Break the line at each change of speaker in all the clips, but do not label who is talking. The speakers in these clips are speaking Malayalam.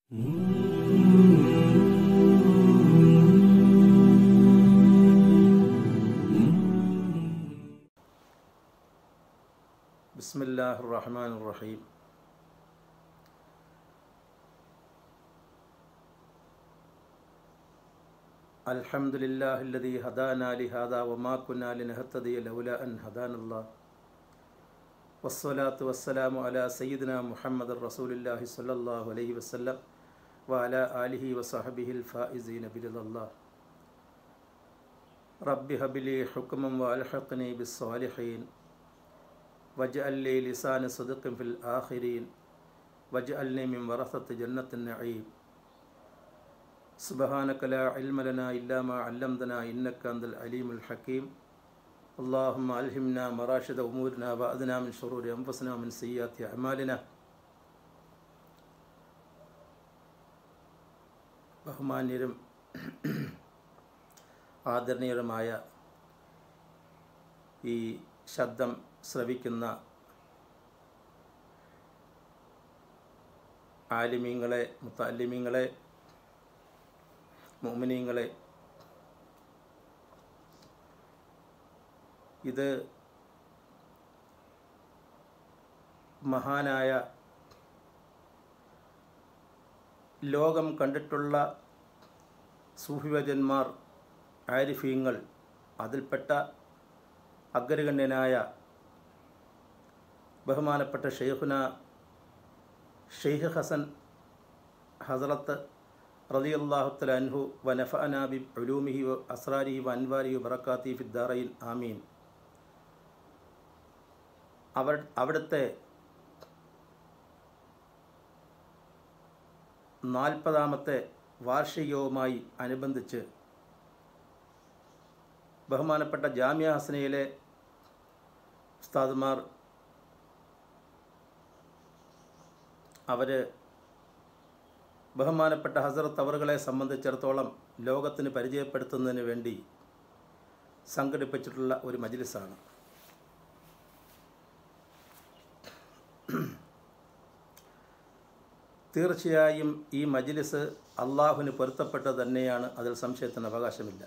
بسم الله الرحمن الرحيم الحمد لله الذي هدانا لهذا وما كنا لنهتدي لولا أن هدانا الله والصلاة والسلام على سيدنا محمد رسول الله صلى الله عليه وسلم وعلى آله وصحبه الفائزين برضا الله رب هب لي حكما وألحقني بالصالحين واجعل لي لسان صدق في الآخرين واجعلني من ورثة جنة النعيم سبحانك لا علم لنا إلا ما علمتنا إنك أنت العليم الحكيم اللهم ألهمنا مراشد أمورنا وأذنا من شرور أنفسنا ومن سيئات أعمالنا ബഹുമാന്യരും ആദരണീയരുമായ ഈ ശബ്ദം ശ്രവിക്കുന്ന ആലിമീങ്ങളെ മുത്താലിമീങ്ങളെ മോമിനീങ്ങളെ ഇത് മഹാനായ ലോകം കണ്ടിട്ടുള്ള സൂഫിവജന്മാർ ആരിഫീങ്ങൾ അതിൽപ്പെട്ട അഗ്രഗണ്യനായ ബഹുമാനപ്പെട്ട ഷെയ്ഖുന ഷെയ്ഖ് ഹസൻ ഹസറത്ത് റളിയല്ലാഹുത്തല അൻഹു വ നഫഅനാ ബി ഉലൂമിഹി വ അസ്രാരിഹി വ അൻവാരിഹി വ ബറക്കാത്തി ഫിദ്ദാറയിൽ ആമീൻ അവർ അവിടുത്തെ നാൽപ്പതാമത്തെ വാർഷികവുമായി അനുബന്ധിച്ച് ബഹുമാനപ്പെട്ട ജാമ്യ ഹസനയിലെ ഉസ്താദുമാർ അവർ ബഹുമാനപ്പെട്ട ഹസരത്ത് അവറുകളെ സംബന്ധിച്ചിടത്തോളം ലോകത്തിന് പരിചയപ്പെടുത്തുന്നതിന് വേണ്ടി സംഘടിപ്പിച്ചിട്ടുള്ള ഒരു മജ്ലിസാണ് തീർച്ചയായും ഈ മജ്ലിസ് അള്ളാഹുവിന് പൊരുത്തപ്പെട്ടത് തന്നെയാണ് അതിൽ സംശയത്തിന് അവകാശമില്ല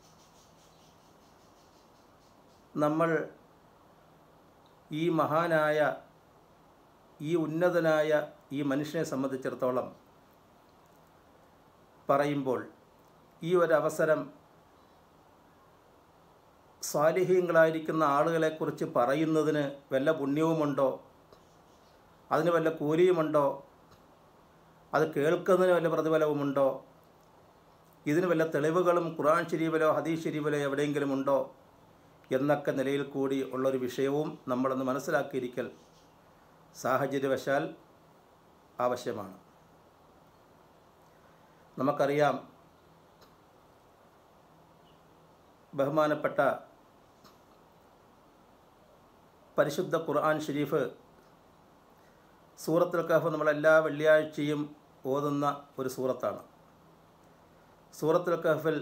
നമ്മൾ ഈ മഹാനായ ഈ ഉന്നതനായ ഈ മനുഷ്യനെ സംബന്ധിച്ചിടത്തോളം പറയുമ്പോൾ ഈ ഒരു അവസരം സ്വാലിഹീങ്ങളായിരിക്കുന്ന ആളുകളെക്കുറിച്ച് പറയുന്നതിന് വല്ല പുണ്യവുമുണ്ടോ അതിന് വല്ല കൂലിയുമുണ്ടോ അത് കേൾക്കുന്നതിന് വല്ല പ്രതിഫലവുമുണ്ടോ ഇതിന് വല്ല തെളിവുകളും ഖുർആൻ ശരീഫിലോ ഹദീസ് ശരീഫിലോ എവിടെയെങ്കിലും ഉണ്ടോ എന്നൊക്കെ നിലയിൽ കൂടി ഉള്ളൊരു വിഷയവും നമ്മളൊന്ന് മനസ്സിലാക്കിയിരിക്കൽ സാഹചര്യവശാൽ ആവശ്യമാണ് നമുക്കറിയാം ബഹുമാനപ്പെട്ട പരിശുദ്ധ ഖുർആൻ ഷരീഫ് സൂറത്തുൽ കഹഫ് നമ്മളെല്ലാ വെള്ളിയാഴ്ചയും ഓതുന്ന ഒരു സൂറത്താണ് സൂറത്തുൽ കഹഫിൽ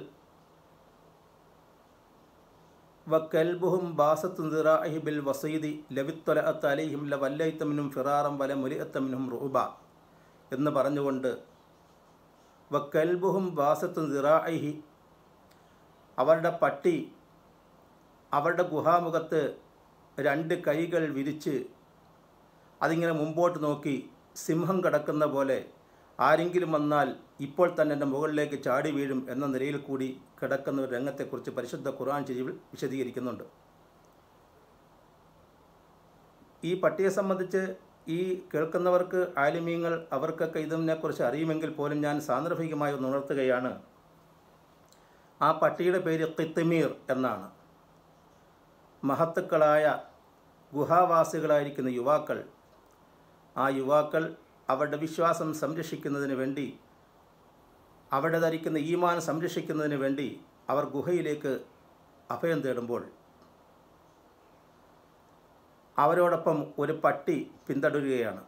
വക്കൽബുഹും ബാസത്തു നിറാഹി ബിൽ വസീദി ലവിത്തൊലഅത്ത് അലൈഹിം ല വല്ലൈത്തമിനും ഫിറാറം വല മുലിഅത്തമിനും റുബ എന്ന് പറഞ്ഞുകൊണ്ട് വക്കൽബുഹും ബാസത്തു നിറാഹി അവരുടെ പട്ടി അവരുടെ ഗുഹാമുഖത്ത് രണ്ട് കൈകൾ വിരിച്ച് അതിങ്ങനെ മുമ്പോട്ട് നോക്കി സിംഹം കിടക്കുന്ന പോലെ ആരെങ്കിലും വന്നാൽ ഇപ്പോൾ തന്നെ എൻ്റെ മുകളിലേക്ക് ചാടി വീഴും എന്ന നിലയിൽ കൂടി കിടക്കുന്ന ഒരു രംഗത്തെക്കുറിച്ച് പരിശുദ്ധ ഖുർആൻ ശരീഫിൽ വിശദീകരിക്കുന്നുണ്ട് ഈ പട്ടിയെ സംബന്ധിച്ച് ഈ കേൾക്കുന്നവർക്ക് ആലിമീങ്ങൾ അവർക്കൊക്കെ ഇതിനെക്കുറിച്ച് അറിയുമെങ്കിൽ പോലും ഞാൻ സാന്ദർഭികമായി ഒന്ന് ഉണർത്തുകയാണ് ആ പട്ടിയുടെ പേര് കിത്തിമീർ എന്നാണ് മഹത്തുക്കളായ ഗുഹാവാസികളായിരിക്കുന്ന യുവാക്കൾ ആ യുവാക്കൾ അവരുടെ വിശ്വാസം സംരക്ഷിക്കുന്നതിന് വേണ്ടി അവിടെ ധരിക്കുന്ന ഈമാൻ സംരക്ഷിക്കുന്നതിന് വേണ്ടി അവർ ഗുഹയിലേക്ക് അഭയം തേടുമ്പോൾ അവരോടൊപ്പം ഒരു പട്ടി പിന്തുടരുകയാണ്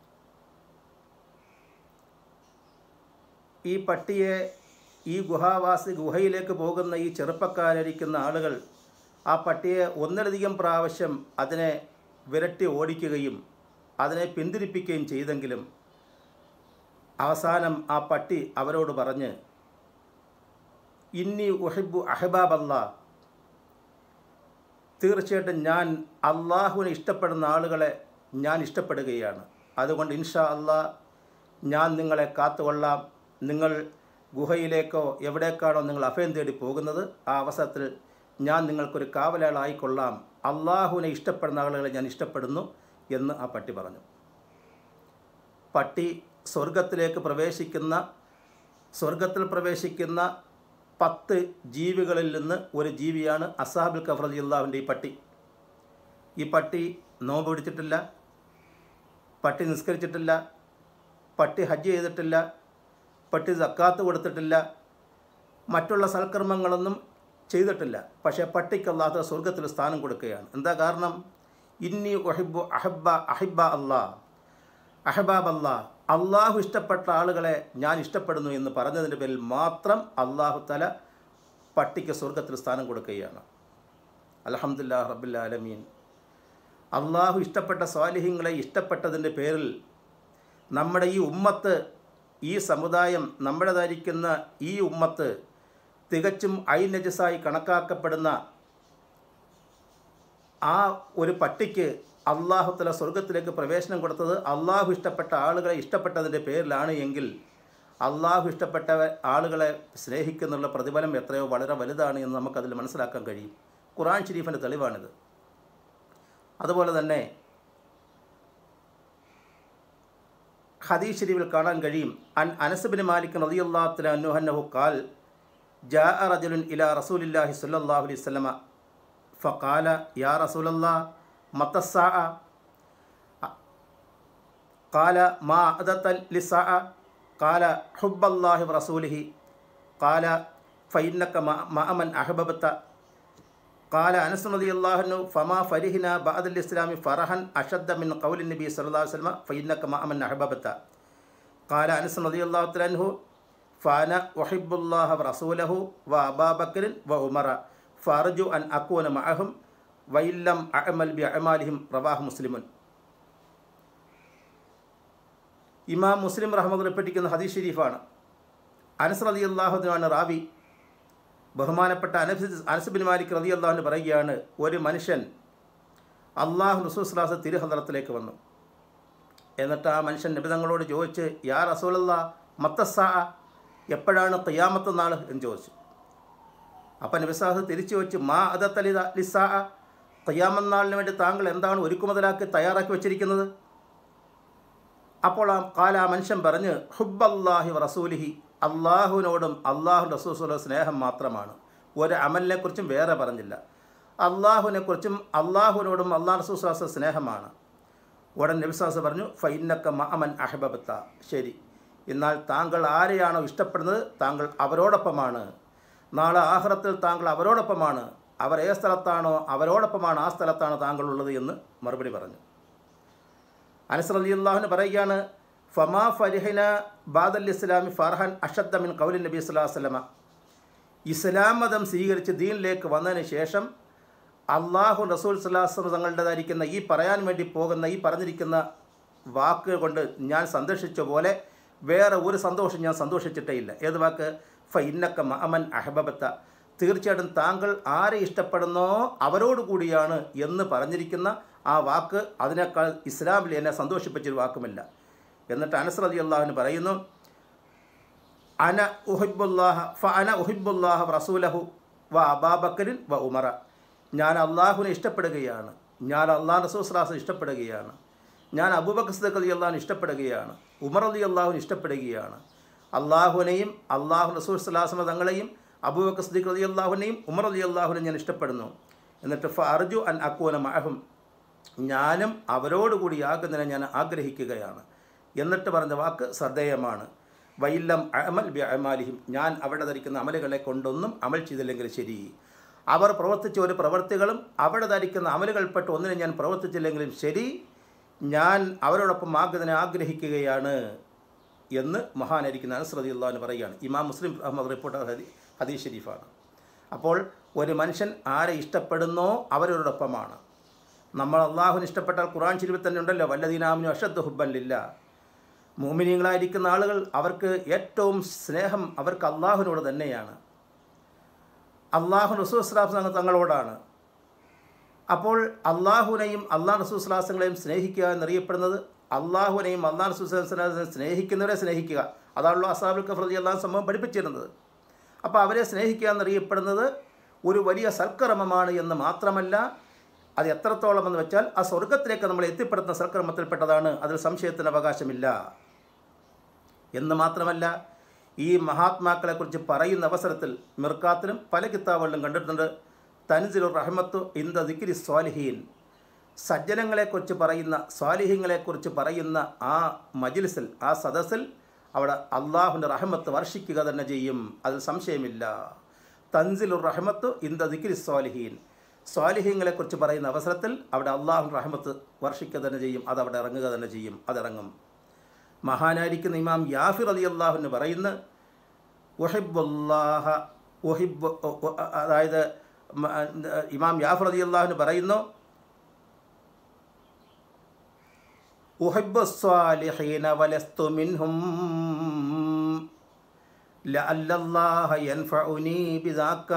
ഈ പട്ടിയെ ഈ ഗുഹാവാസി ഗുഹയിലേക്ക് പോകുന്ന ഈ ചെറുപ്പക്കാരിക്കുന്ന ആളുകൾ ആ പട്ടിയെ ഒന്നിലധികം പ്രാവശ്യം അതിനെ വിരട്ടി ഓടിക്കുകയും അതിനെ പിന്തിരിപ്പിക്കുകയും ചെയ്തെങ്കിലും അവസാനം ആ പട്ടി അവരോട് പറഞ്ഞ് ഇന്നി ഉഹിബു അഹബാബല്ല തീർച്ചയായിട്ടും ഞാൻ അള്ളാഹുവിനെ ഇഷ്ടപ്പെടുന്ന ആളുകളെ ഞാൻ ഇഷ്ടപ്പെടുകയാണ് അതുകൊണ്ട് ഇൻഷാ അള്ളാ ഞാൻ നിങ്ങളെ കാത്തുകൊള്ളാം നിങ്ങൾ ഗുഹയിലേക്കോ എവിടേക്കാണോ നിങ്ങൾ അഭയം തേടി പോകുന്നത് ആ അവസരത്തിൽ ഞാൻ നിങ്ങൾക്കൊരു കാവലാളായിക്കൊള്ളാം അള്ളാഹുവിനെ ഇഷ്ടപ്പെടുന്ന ആളുകളെ ഞാൻ ഇഷ്ടപ്പെടുന്നു എന്ന് ആ പട്ടി പറഞ്ഞു പട്ടി സ്വർഗത്തിലേക്ക് പ്രവേശിക്കുന്ന സ്വർഗത്തിൽ പ്രവേശിക്കുന്ന പത്ത് ജീവികളിൽ നിന്ന് ഒരു ജീവിയാണ് അസാബുൽ കഫർ അള്ളാഹുവിൻ്റെ ഈ പട്ടി ഈ പട്ടി നോമ്പ് പിടിച്ചിട്ടില്ല പട്ടി നിസ്കരിച്ചിട്ടില്ല പട്ടി ഹജ്ജ് ചെയ്തിട്ടില്ല പട്ടി സക്കാത്ത് കൊടുത്തിട്ടില്ല മറ്റുള്ള സൽക്കർമ്മങ്ങളൊന്നും ചെയ്തിട്ടില്ല പക്ഷേ പട്ടിക്ക് അള്ളാഹു സ്വർഗത്തിൽ സ്ഥാനം കൊടുക്കുകയാണ് എന്താ കാരണം ഇന്നി ഒഹിബു അഹബ അഹിബ അള്ളാ അഹബാബ് അല്ലാ അള്ളാഹു ഇഷ്ടപ്പെട്ട ആളുകളെ ഞാൻ ഇഷ്ടപ്പെടുന്നു എന്ന് പറഞ്ഞതിൻ്റെ പേരിൽ മാത്രം അള്ളാഹു തല പട്ടിക്ക് സ്വർഗത്തിൽ സ്ഥാനം കൊടുക്കുകയാണ് അലഹമുല്ലാ റബ്ബുല്ല അലമീൻ അള്ളാഹു ഇഷ്ടപ്പെട്ട സ്വാലിഹ്യങ്ങളെ ഇഷ്ടപ്പെട്ടതിൻ്റെ പേരിൽ നമ്മുടെ ഈ ഉമ്മത്ത് ഈ സമുദായം നമ്മുടേതായിരിക്കുന്ന ഈ ഉമ്മത്ത് തികച്ചും ഐ നജസായി കണക്കാക്കപ്പെടുന്ന ആ ഒരു പട്ടിക്ക് അള്ളാഹുത്തല സ്വർഗത്തിലേക്ക് പ്രവേശനം കൊടുത്തത് അള്ളാഹു ഇഷ്ടപ്പെട്ട ആളുകളെ ഇഷ്ടപ്പെട്ടതിൻ്റെ പേരിലാണ് എങ്കിൽ അള്ളാഹു ഇഷ്ടപ്പെട്ട ആളുകളെ സ്നേഹിക്കുന്നുള്ള പ്രതിഫലം എത്രയോ വളരെ വലുതാണ് എന്ന് നമുക്കതിൽ മനസ്സിലാക്കാൻ കഴിയും ഖുറാൻ ഷരീഫിൻ്റെ തെളിവാണിത് അതുപോലെ തന്നെ ഹദീസ് ഷരീഫിൽ കാണാൻ കഴിയും അൻ അനസബിൻ മാലിക് റളിയല്ലാഹു അൻഹു അന്നഹു ഖാൽ ജാഅ റജുലുൻ ഇലാ റസൂലില്ലാഹി സ്വല്ലല്ലാഹു അലൈഹി വസല്ലമ ഫഖാല യാ റസൂലല്ലാഹ് മത്തസ്സാ قال ما أدت للساعة قال حب الله ورسوله قال فإنك مع من أحببت قال أنس رضي الله عنه فما فرحنا بعد الإسلام فرحا أشد من قول النبي صلى الله عليه وسلم فإنك مع من أحببت قال أنس رضي الله عنه فأنا أحب الله ورسوله وأبا بكر وعمر فأرجو أن أكون معهم وإن لم أعمل بأعمالهم رواه مسلم ഇമാം മുസ്ലിം റഹ്മദ് റിപ്പറ്റിക്കുന്ന ഹദീസ് ഷരീഫാണ് അനസ് റതി അള്ളാഹുദിനാണ് റാവി ബഹുമാനപ്പെട്ട അനസ് അനസുബിൻ മാലിക് റതി അള്ളാഹുന് പറയുകയാണ് ഒരു മനുഷ്യൻ അള്ളാഹു റസൂസ്ലാസ് തിരുഹദ്രത്തിലേക്ക് വന്നു എന്നിട്ട് ആ മനുഷ്യൻ നിബിതങ്ങളോട് ചോദിച്ച് യാ റസൂലല്ല മത്തസ്സാ എപ്പോഴാണ് ഖിയാമത്ത് നാൾ എന്ന് ചോദിച്ചു അപ്പം നബിസാഹ് തിരിച്ചു വെച്ച് മാ അതത്തലിത ലിസാ ഖിയാമത്ത് വേണ്ടി താങ്കൾ എന്താണ് ഒരുക്കുമുതലാക്കി തയ്യാറാക്കി വെച്ചിരിക്കുന്നത് അപ്പോൾ ആ കാല ആ മനുഷ്യൻ പറഞ്ഞ് ഹുബല്ലാഹി റസൂലിഹി അള്ളാഹുവിനോടും അള്ളാഹു റസൂസുള്ള സ്നേഹം മാത്രമാണ് ഒരു അമലിനെക്കുറിച്ചും വേറെ പറഞ്ഞില്ല അള്ളാഹുവിനെക്കുറിച്ചും അള്ളാഹുവിനോടും അള്ളാഹ് റസൂസ്ലാസ് സ്നേഹമാണ് ഉടൻ നബിസാസ് പറഞ്ഞു ഫൈനക്ക മഅമൻ അഹബബത്ത ശരി എന്നാൽ താങ്കൾ ആരെയാണോ ഇഷ്ടപ്പെടുന്നത് താങ്കൾ അവരോടൊപ്പമാണ് നാളെ ആഹ്റത്തിൽ താങ്കൾ അവരോടൊപ്പമാണ് അവർ ഏ സ്ഥലത്താണോ അവരോടൊപ്പമാണ് ആ സ്ഥലത്താണ് താങ്കൾ ഉള്ളത് എന്ന് മറുപടി പറഞ്ഞു അനസ് അലി അള്ളാഹുന് പറയുകയാണ് ഫമാ ഫരിഹന ബാദൽ ഇസ്ലാമി ഫർഹാൻ അഷദ്ദ മിൻ കൗലിൻ നബി സ്വലാ വല്ലമ ഇസ്ലാം മതം സ്വീകരിച്ച് ദീനിലേക്ക് വന്നതിന് ശേഷം അള്ളാഹു റസൂൽ സ്വലാസ്ലം തങ്ങളുടേതായിരിക്കുന്ന ഈ പറയാൻ വേണ്ടി പോകുന്ന ഈ പറഞ്ഞിരിക്കുന്ന വാക്ക് കൊണ്ട് ഞാൻ സന്തോഷിച്ച പോലെ വേറെ ഒരു സന്തോഷം ഞാൻ സന്തോഷിച്ചിട്ടേ ഇല്ല ഏത് വാക്ക് ഫ ഇന്നക്ക മഅമൻ അഹബബത്ത തീർച്ചയായിട്ടും താങ്കൾ ആരെ ഇഷ്ടപ്പെടുന്നോ അവരോട് കൂടിയാണ് എന്ന് പറഞ്ഞിരിക്കുന്ന ആ വാക്ക് അതിനേക്കാൾ ഇസ്ലാമിൽ എന്നെ സന്തോഷിപ്പിച്ചൊരു വാക്കുമില്ല എന്നിട്ട് അനസ് റതി അള്ളാഹുവിന് പറയുന്നു അന ഉഹിബുല്ലാഹ ഫ അന ഉഹിബുല്ലാഹ റസൂലഹു വ അബാബക്കരിൻ വ ഉമറ ഞാൻ അള്ളാഹുവിനെ ഇഷ്ടപ്പെടുകയാണ് ഞാൻ അള്ളാഹ് റസൂസ്ലാസ് ഇഷ്ടപ്പെടുകയാണ് ഞാൻ അബൂബക്കർ സദഖ് അലി അള്ളാഹുവിനെ ഇഷ്ടപ്പെടുകയാണ് ഉമർ അലി അള്ളാഹുവിനെ ഇഷ്ടപ്പെടുകയാണ് അള്ളാഹുവിനെയും അള്ളാഹു റസൂൽ സ്വലാസ്മ തങ്ങളെയും അബൂബക്കർ സദീഖ് അലി അള്ളാഹുവിനെയും ഉമർ അലി അള്ളാഹുവിനെയും ഞാൻ ഇഷ്ടപ്പെടുന്നു എന്നിട്ട് ഫ അർജു അൻ അക്കൂന മഹും ഞാനും അവരോടുകൂടി ആകുന്നതിനെ ഞാൻ ആഗ്രഹിക്കുകയാണ് എന്നിട്ട് പറഞ്ഞ വാക്ക് ശ്രദ്ധേയമാണ് വൈല്ലം അമൽ ബി അമാലിഹിം ഞാൻ അവിടെ ധരിക്കുന്ന അമലുകളെ കൊണ്ടൊന്നും അമൽ ചെയ്തില്ലെങ്കിൽ ശരി അവർ പ്രവർത്തിച്ച ഒരു പ്രവൃത്തികളും അവിടെ ധരിക്കുന്ന അമലുകൾപ്പെട്ട ഒന്നിനെ ഞാൻ പ്രവർത്തിച്ചില്ലെങ്കിലും ശരി ഞാൻ അവരോടൊപ്പം ആകുന്നതിനെ ആഗ്രഹിക്കുകയാണ് എന്ന് മഹാനായിരിക്കുന്ന അനസ്രതി അള്ളഹാന്ന് പറയുകയാണ് ഇമാം മുസ്ലിം അഹമ്മദ് റിപ്പോർട്ട് ഹദി ഹദീസ് ഷരീഫാണ് അപ്പോൾ ഒരു മനുഷ്യൻ ആരെ ഇഷ്ടപ്പെടുന്നോ അവരോടൊപ്പമാണ് നമ്മൾ അള്ളാഹുവിന് ഇഷ്ടപ്പെട്ടാൽ ഖുറാൻ ശരീഫിൽ തന്നെ ഉണ്ടല്ലോ വല്ലദീനാമിനു അഷദ് ഹുബല്ലില്ല മോമിനിയങ്ങളായിരിക്കുന്ന ആളുകൾ അവർക്ക് ഏറ്റവും സ്നേഹം അവർക്ക് അള്ളാഹുവിനോട് തന്നെയാണ് അള്ളാഹു റസൂസ്ലാസ് തങ്ങളോടാണ് അപ്പോൾ അള്ളാഹുവിനെയും അള്ളാഹ് റസൂസ്ലാസങ്ങളെയും സ്നേഹിക്കുക എന്നറിയപ്പെടുന്നത് അള്ളാഹുവിനെയും അള്ളാഹ് റസൂസ്ലാസിനെ സ്നേഹിക്കുന്നവരെ സ്നേഹിക്കുക അതാണല്ലോ അസാബുൽ കഫ്രതി അള്ളാഹ് സംഭവം പഠിപ്പിച്ചിരുന്നത് അപ്പോൾ അവരെ സ്നേഹിക്കുക എന്നറിയപ്പെടുന്നത് ഒരു വലിയ സൽക്കർമ്മമാണ് എന്ന് മാത്രമല്ല അത് എത്രത്തോളം എന്ന് വെച്ചാൽ ആ സ്വർഗത്തിലേക്ക് നമ്മൾ എത്തിപ്പെടുന്ന സൽക്കർമ്മത്തിൽപ്പെട്ടതാണ് അതിൽ സംശയത്തിന് അവകാശമില്ല എന്ന് മാത്രമല്ല ഈ മഹാത്മാക്കളെക്കുറിച്ച് പറയുന്ന അവസരത്തിൽ മിർക്കാത്തിലും പല കിതാബുകളിലും കണ്ടിട്ടുണ്ട് തൻസിലു റഹ്മത്തു ഇന്ദ ദിക്കിരി സ്വാലിഹീൻ സജ്ജനങ്ങളെക്കുറിച്ച് പറയുന്ന സ്വാലിഹ്യങ്ങളെക്കുറിച്ച് പറയുന്ന ആ മജിലിസിൽ ആ സദസ്സിൽ അവിടെ അള്ളാഹുവിൻ്റെ റഹ്മത്ത് വർഷിക്കുക തന്നെ ചെയ്യും അതിൽ സംശയമില്ല തൻസിലു റഹ്മത്തു ഇന്ദ ദിക്കിരി സ്വാലിഹീൻ സ്വാലിഹ്യങ്ങളെക്കുറിച്ച് പറയുന്ന അവസരത്തിൽ അവിടെ അള്ളാഹു റഹ്മത്ത് വർഷിക്കുക തന്നെ ചെയ്യും അത് അവിടെ ഇറങ്ങുക തന്നെ ചെയ്യും അതിറങ്ങും മഹാനായിരിക്കുന്ന ഇമാം യാഫിർ അലി അള്ളാഹുന്ന് പറയുന്ന ഒഹിബുല്ലാഹ ഒഹിബ് അതായത് മ- ഇമാം യാഫർ അലി അള്ളാഹുന് പറയുന്നു ഉഹിബ് സ്വാലിഹീന വലസ്തു മിൻഹും لعل الله ينفعني بذاك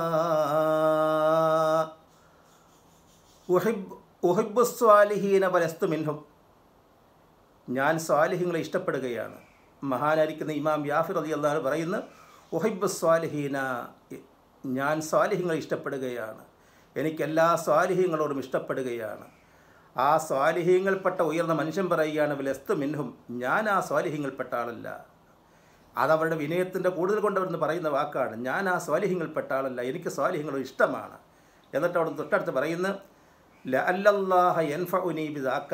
ഉഹിബ് ഉഹിബ് സ്വാലിഹീന വലസ്തു മിൻഹും ഞാൻ സ്വാലിഹ്യങ്ങളെ ഇഷ്ടപ്പെടുകയാണ് മഹാനായിരിക്കുന്ന ഇമാം യാഫിർ അലി അള്ളാഹ് പറയുന്ന ഉഹിബ് സ്വാലിഹീന ഞാൻ സ്വാലിഹ്യങ്ങളെ ഇഷ്ടപ്പെടുകയാണ് എനിക്കെല്ലാ സ്വാലിഹ്യങ്ങളോടും ഇഷ്ടപ്പെടുകയാണ് ആ സ്വാലിഹ്യങ്ങൾപ്പെട്ട ഉയർന്ന മനുഷ്യൻ പറയുകയാണ് വിലസ്തു മിൻഹും ഞാൻ ആ സ്വാലിഹ്യങ്ങൾപ്പെട്ട ആളല്ല അതവരുടെ വിനയത്തിൻ്റെ കൂടുതൽ കൊണ്ടവരെന്ന് പറയുന്ന വാക്കാണ് ഞാൻ ആ സ്വാലിഹ്യങ്ങൾപ്പെട്ട ആളല്ല എനിക്ക് സ്വാലിഹ്യങ്ങളോട് ഇഷ്ടമാണ് എന്നിട്ട് അവിടെ തൊട്ടടുത്ത് പറയുന്നു ലഅല്ലല്ലാഹ യൻഫഉനി ബിദാക്ക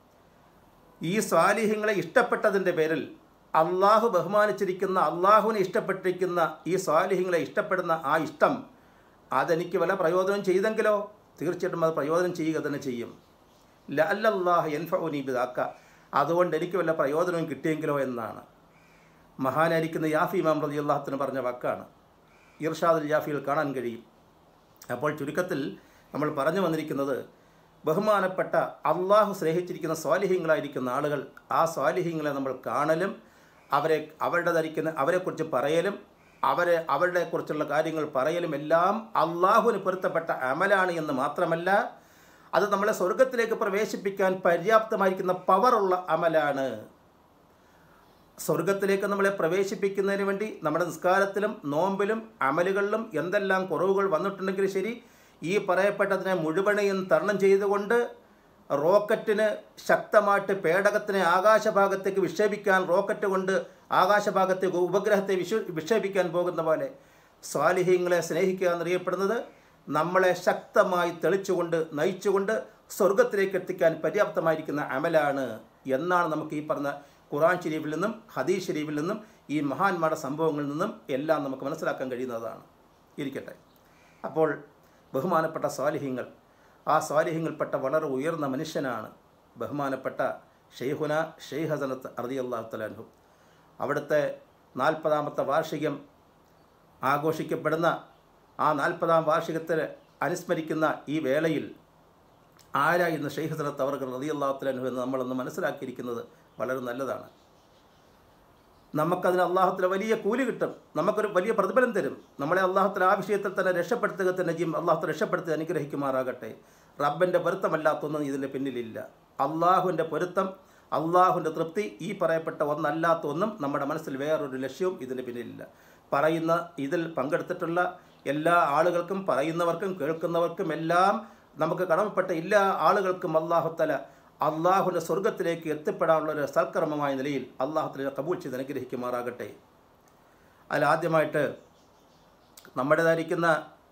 ഈ സ്വാലിഹ്യങ്ങളെ ഇഷ്ടപ്പെട്ടതിൻ്റെ പേരിൽ അള്ളാഹു ബഹുമാനിച്ചിരിക്കുന്ന അള്ളാഹുവിനെ ഇഷ്ടപ്പെട്ടിരിക്കുന്ന ഈ സ്വാലിഹ്യങ്ങളെ ഇഷ്ടപ്പെടുന്ന ആ ഇഷ്ടം അതെനിക്ക് വല്ല പ്രയോജനം ചെയ്തെങ്കിലോ തീർച്ചയായിട്ടും അത് പ്രയോജനം ചെയ്യുക തന്നെ ചെയ്യും ലഅല്ലല്ലാഹ യൻഫഉനി ബിദാക്ക അതുകൊണ്ട് എനിക്ക് വല്ല പ്രയോജനവും കിട്ടിയെങ്കിലോ എന്നാണ് മഹാനായിരിക്കുന്ന യാഫി ഇമാം റതി അള്ളാഹത്തിന് പറഞ്ഞ വാക്കാണ് ഇർഷാദുൽ യാഫിയിൽ കാണാൻ കഴിയും അപ്പോൾ ചുരുക്കത്തിൽ നമ്മൾ പറഞ്ഞു വന്നിരിക്കുന്നത് ബഹുമാനപ്പെട്ട അള്ളാഹു സ്നേഹിച്ചിരിക്കുന്ന സ്വാലിഹ്യങ്ങളായിരിക്കുന്ന ആളുകൾ ആ സ്വാലിഹ്യങ്ങളെ നമ്മൾ കാണലും അവരെ അവരുടെ ധരിക്കുന്ന അവരെക്കുറിച്ച് പറയലും അവരെ അവരുടെ കുറിച്ചുള്ള കാര്യങ്ങൾ പറയലും എല്ലാം അള്ളാഹുവിന് പൊരുത്തപ്പെട്ട അമലാണ് എന്ന് മാത്രമല്ല അത് നമ്മളെ സ്വർഗത്തിലേക്ക് പ്രവേശിപ്പിക്കാൻ പര്യാപ്തമായിരിക്കുന്ന പവറുള്ള അമലാണ് സ്വർഗത്തിലേക്ക് നമ്മളെ പ്രവേശിപ്പിക്കുന്നതിന് വേണ്ടി നമ്മുടെ നിസ്കാരത്തിലും നോമ്പിലും അമലുകളിലും എന്തെല്ലാം കുറവുകൾ വന്നിട്ടുണ്ടെങ്കിൽ ശരി ഈ പറയപ്പെട്ടതിനെ മുഴുവനെയും തരണം ചെയ്തുകൊണ്ട് റോക്കറ്റിന് ശക്തമായിട്ട് പേടകത്തിനെ ആകാശഭാഗത്തേക്ക് വിക്ഷേപിക്കാൻ റോക്കറ്റ് കൊണ്ട് ആകാശഭാഗത്തേക്ക് ഉപഗ്രഹത്തെ വിശ്വ വിക്ഷേപിക്കാൻ പോകുന്ന പോലെ സ്വാലിഹ്യങ്ങളെ സ്നേഹിക്കുക എന്നറിയപ്പെടുന്നത് നമ്മളെ ശക്തമായി തെളിച്ചുകൊണ്ട് നയിച്ചുകൊണ്ട് സ്വർഗത്തിലേക്ക് എത്തിക്കാൻ പര്യാപ്തമായിരിക്കുന്ന അമലാണ് എന്നാണ് നമുക്ക് ഈ പറഞ്ഞ ഖുറാൻ ഷരീഫിൽ നിന്നും ഹദീസ് ഷരീഫിൽ നിന്നും ഈ മഹാന്മാരുടെ സംഭവങ്ങളിൽ നിന്നും എല്ലാം നമുക്ക് മനസ്സിലാക്കാൻ കഴിയുന്നതാണ് ഇരിക്കട്ടെ അപ്പോൾ ബഹുമാനപ്പെട്ട സ്വാലിഹ്യങ്ങൾ ആ സ്വാലിഹ്യങ്ങൾപ്പെട്ട വളരെ ഉയർന്ന മനുഷ്യനാണ് ബഹുമാനപ്പെട്ട ഷെയ്ഹുന ഷെയ്ഖ് ഹസനത്ത് അറതി അള്ളാഹു തലാൻഹു അവിടുത്തെ നാൽപ്പതാമത്തെ വാർഷികം ആഘോഷിക്കപ്പെടുന്ന ആ നാൽപ്പതാം വാർഷികത്തിൽ അനുസ്മരിക്കുന്ന ഈ വേളയിൽ ആരായിരുന്നു ഷെയ്ഖ് ഹസനത്ത് അവർ റതി അള്ളാഹു തലാൻഹു എന്ന് നമ്മളൊന്ന് മനസ്സിലാക്കിയിരിക്കുന്നത് വളരെ നല്ലതാണ് നമുക്കതിന് അള്ളാഹുത്തിലെ വലിയ കൂലി കിട്ടും നമുക്കൊരു വലിയ പ്രതിഫലം തരും നമ്മളെ അള്ളാഹുത്തിലെ ആ വിഷയത്തിൽ തന്നെ രക്ഷപ്പെടുത്തുക തന്നെ ചെയ്യും അള്ളാഹുത്തെ രക്ഷപ്പെടുത്തി അനുഗ്രഹിക്കുമാറാകട്ടെ റബ്ബൻ്റെ പൊരുത്തമല്ലാത്തൊന്നും ഇതിൻ്റെ പിന്നിലില്ല അള്ളാഹുവിൻ്റെ പൊരുത്തം അള്ളാഹുവിൻ്റെ തൃപ്തി ഈ പറയപ്പെട്ട ഒന്നല്ലാത്ത ഒന്നും നമ്മുടെ മനസ്സിൽ വേറൊരു ലക്ഷ്യവും ഇതിൻ്റെ പിന്നിലില്ല പറയുന്ന ഇതിൽ പങ്കെടുത്തിട്ടുള്ള എല്ലാ ആളുകൾക്കും പറയുന്നവർക്കും കേൾക്കുന്നവർക്കും എല്ലാം നമുക്ക് കടമപ്പെട്ട എല്ലാ ആളുകൾക്കും അള്ളാഹുത്തല അള്ളാഹുവിൻ്റെ സ്വർഗത്തിലേക്ക് എത്തിപ്പെടാനുള്ള ഒരു സൽക്കർമ്മമായ നിലയിൽ അള്ളാഹുത്തിനെ കബൂൽ ചെയ്ത് അനുഗ്രഹിക്കുമാറാകട്ടെ അതിലാദ്യമായിട്ട് നമ്മുടേതായിരിക്കുന്ന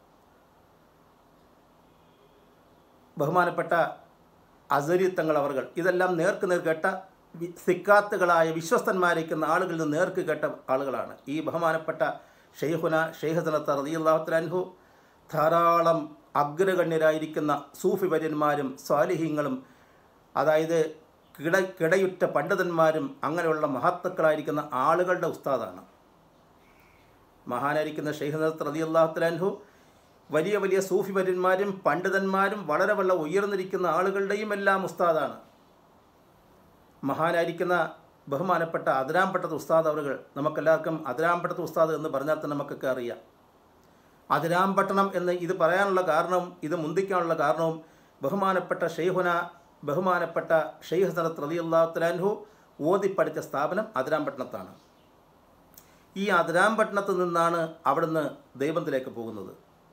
ബഹുമാനപ്പെട്ട അസരിത്തങ്ങൾ അവർകൾ ഇതെല്ലാം നേർക്ക് നേർ കേട്ട വി- സിക്കാത്തുകളായ വിശ്വസ്തന്മാരിക്കുന്ന ആളുകളിൽ നിന്ന് നേർക്ക് കേട്ട ആളുകളാണ് ഈ ബഹുമാനപ്പെട്ട ഷെയ്ഖുന ഷെയ്ഖനത്ത റതിയുള്ളാഹുത്തലൻഹു ധാരാളം അഗ്രഗണ്യരായിരിക്കുന്ന സൂഫി വര്യന്മാരും സ്വാലിഹ്യങ്ങളും അതായത് കിട കിടയുറ്റ പണ്ഡിതന്മാരും അങ്ങനെയുള്ള മഹത്തുക്കളായിരിക്കുന്ന ആളുകളുടെ ഉസ്താദാണ് മഹാനായിരിക്കുന്ന ഷെയ്ഖ് റതി അള്ളാഹുത്തലാൻഹു വലിയ വലിയ സൂഫി വര്യന്മാരും പണ്ഡിതന്മാരും വളരെ വളരെ ഉയർന്നിരിക്കുന്ന ആളുകളുടെയും എല്ലാം ഉസ്താദാണ് മഹാനായിരിക്കുന്ന ബഹുമാനപ്പെട്ട അതിരാമ്പട്ടത്ത് ഉസ്താദ് അവറുകൾ നമുക്കെല്ലാവർക്കും അതിരാമ്പട്ടത്ത് ഉസ്താദ് എന്ന് പറഞ്ഞാൽ തന്നെ നമുക്കൊക്കെ അറിയാം അതിരാമ്പട്ടണം എന്ന് ഇത് പറയാനുള്ള കാരണവും ഇത് മുന്തിക്കാനുള്ള കാരണവും ബഹുമാനപ്പെട്ട ഷെയ്ഹുന ബഹുമാനപ്പെട്ട ഷെയ്ഖ് സനത്ത് റലിയുല്ലാത്തലാൻഹു ഓതിപ്പടിച്ച സ്ഥാപനം അതിരാമ്പട്ടണത്താണ് ഈ അതിരാമ്പട്ടണത്ത് നിന്നാണ് അവിടുന്ന് ദൈവത്തിലേക്ക് പോകുന്നത്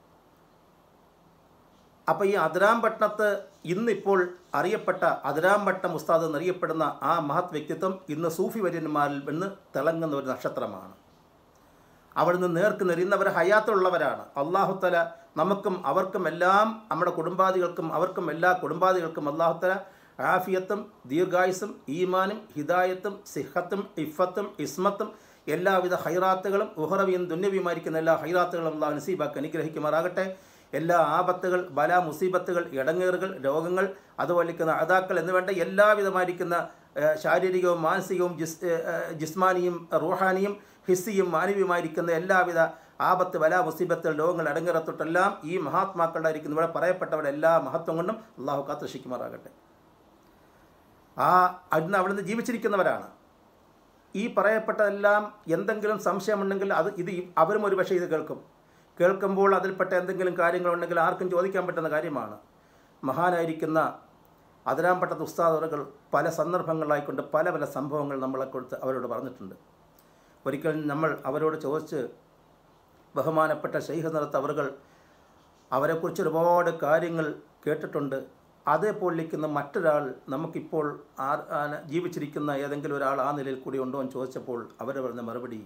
അപ്പോൾ ഈ അതിരാമ്പട്ടണത്ത് ഇന്നിപ്പോൾ അറിയപ്പെട്ട അതിരാമ്പട്ടം ഉസ്താദ് എന്നറിയപ്പെടുന്ന ആ മഹത് വ്യക്തിത്വം ഇന്ന് സൂഫി വര്യന്മാരിൽ നിന്ന് തിളങ്ങുന്ന ഒരു നക്ഷത്രമാണ് അവിടുന്ന് നേർക്ക് നെറിയുന്നവർ ഹയാത്തുള്ളവരാണ് അള്ളാഹുത്തല നമുക്കും അവർക്കും എല്ലാം നമ്മുടെ കുടുംബാദികൾക്കും അവർക്കും എല്ലാ കുടുംബാദികൾക്കും അള്ളാഹുത്തല ആഫിയത്തും ദീർഘായുസും ഈമാനും ഹിദായത്തും സിഹത്തും ഇഫത്തും ഇസ്മത്തും എല്ലാവിധ ഹൈറാത്തുകളും ഉഹറവിയും ദുന്യവിയുമായിരിക്കുന്ന എല്ലാ ഹൈറാത്തുകളും അള്ളാഹു നസീബാക്ക് അനുഗ്രഹിക്കുമാറാകട്ടെ എല്ലാ ആപത്തുകൾ ബല മുസീബത്തുകൾ ഇടങ്ങേറുകൾ രോഗങ്ങൾ അതുപോലിരിക്കുന്ന അതാക്കൾ എന്നുവേണ്ട എല്ലാവിധമായിരിക്കുന്ന ഏഹ്, ശാരീരികവും മാനസികവും ജിസ് ഏഹ്, ജിസ്മാനിയും റൂഹാനിയും ഹിസ്സിയും മാനവികമായിരിക്കുന്ന എല്ലാവിധ ആപത്ത് ബല മുസീബത്തുകൾ രോഗങ്ങൾ അടങ്ങിറത്തൊട്ടെല്ലാം ഈ മഹാത്മാക്കളുടെ ഇരിക്കുന്ന ഇവിടെ പറയപ്പെട്ടവരുടെ എല്ലാ മഹത്വം കൊണ്ടും അള്ളാഹു കാത്തുരക്ഷിക്കുമാറാകട്ടെ ആ അന്ന് അവിടുന്ന് ജീവിച്ചിരിക്കുന്നവരാണ് ഈ പറയപ്പെട്ടതെല്ലാം എന്തെങ്കിലും സംശയമുണ്ടെങ്കിൽ അത് ഇത് ഈ- അവരും ഒരു പക്ഷേ ഇത് കേൾക്കും കേൾക്കുമ്പോൾ അതിൽപ്പെട്ട എന്തെങ്കിലും കാര്യങ്ങളുണ്ടെങ്കിൽ ആർക്കും ചോദിക്കാൻ പറ്റുന്ന കാര്യമാണ് മഹാനായിരിക്കുന്ന അതിരാമ്പട്ട ഉസ്താദുകൾ പല സന്ദർഭങ്ങളിലായിക്കൊണ്ട് പല പല സംഭവങ്ങൾ നമ്മളെ കൊടുത്ത് അവരോട് പറഞ്ഞിട്ടുണ്ട് ഒരിക്കൽ നമ്മൾ അവരോട് ചോദിച്ച് ബഹുമാനപ്പെട്ട ഷെയ്ഖ് നിറത്ത് അവറുകൾ അവരെക്കുറിച്ച് ഒരുപാട് കാര്യങ്ങൾ കേട്ടിട്ടുണ്ട് അതേപോലെ ഇരിക്കുന്ന മറ്റൊരാൾ നമുക്കിപ്പോൾ ആ ആ- ജീവിച്ചിരിക്കുന്ന ഏതെങ്കിലും ഒരാൾ ആ നിലയിൽ കൂടി ഉണ്ടോ എന്ന് ചോദിച്ചപ്പോൾ അവർ പറഞ്ഞ മറുപടി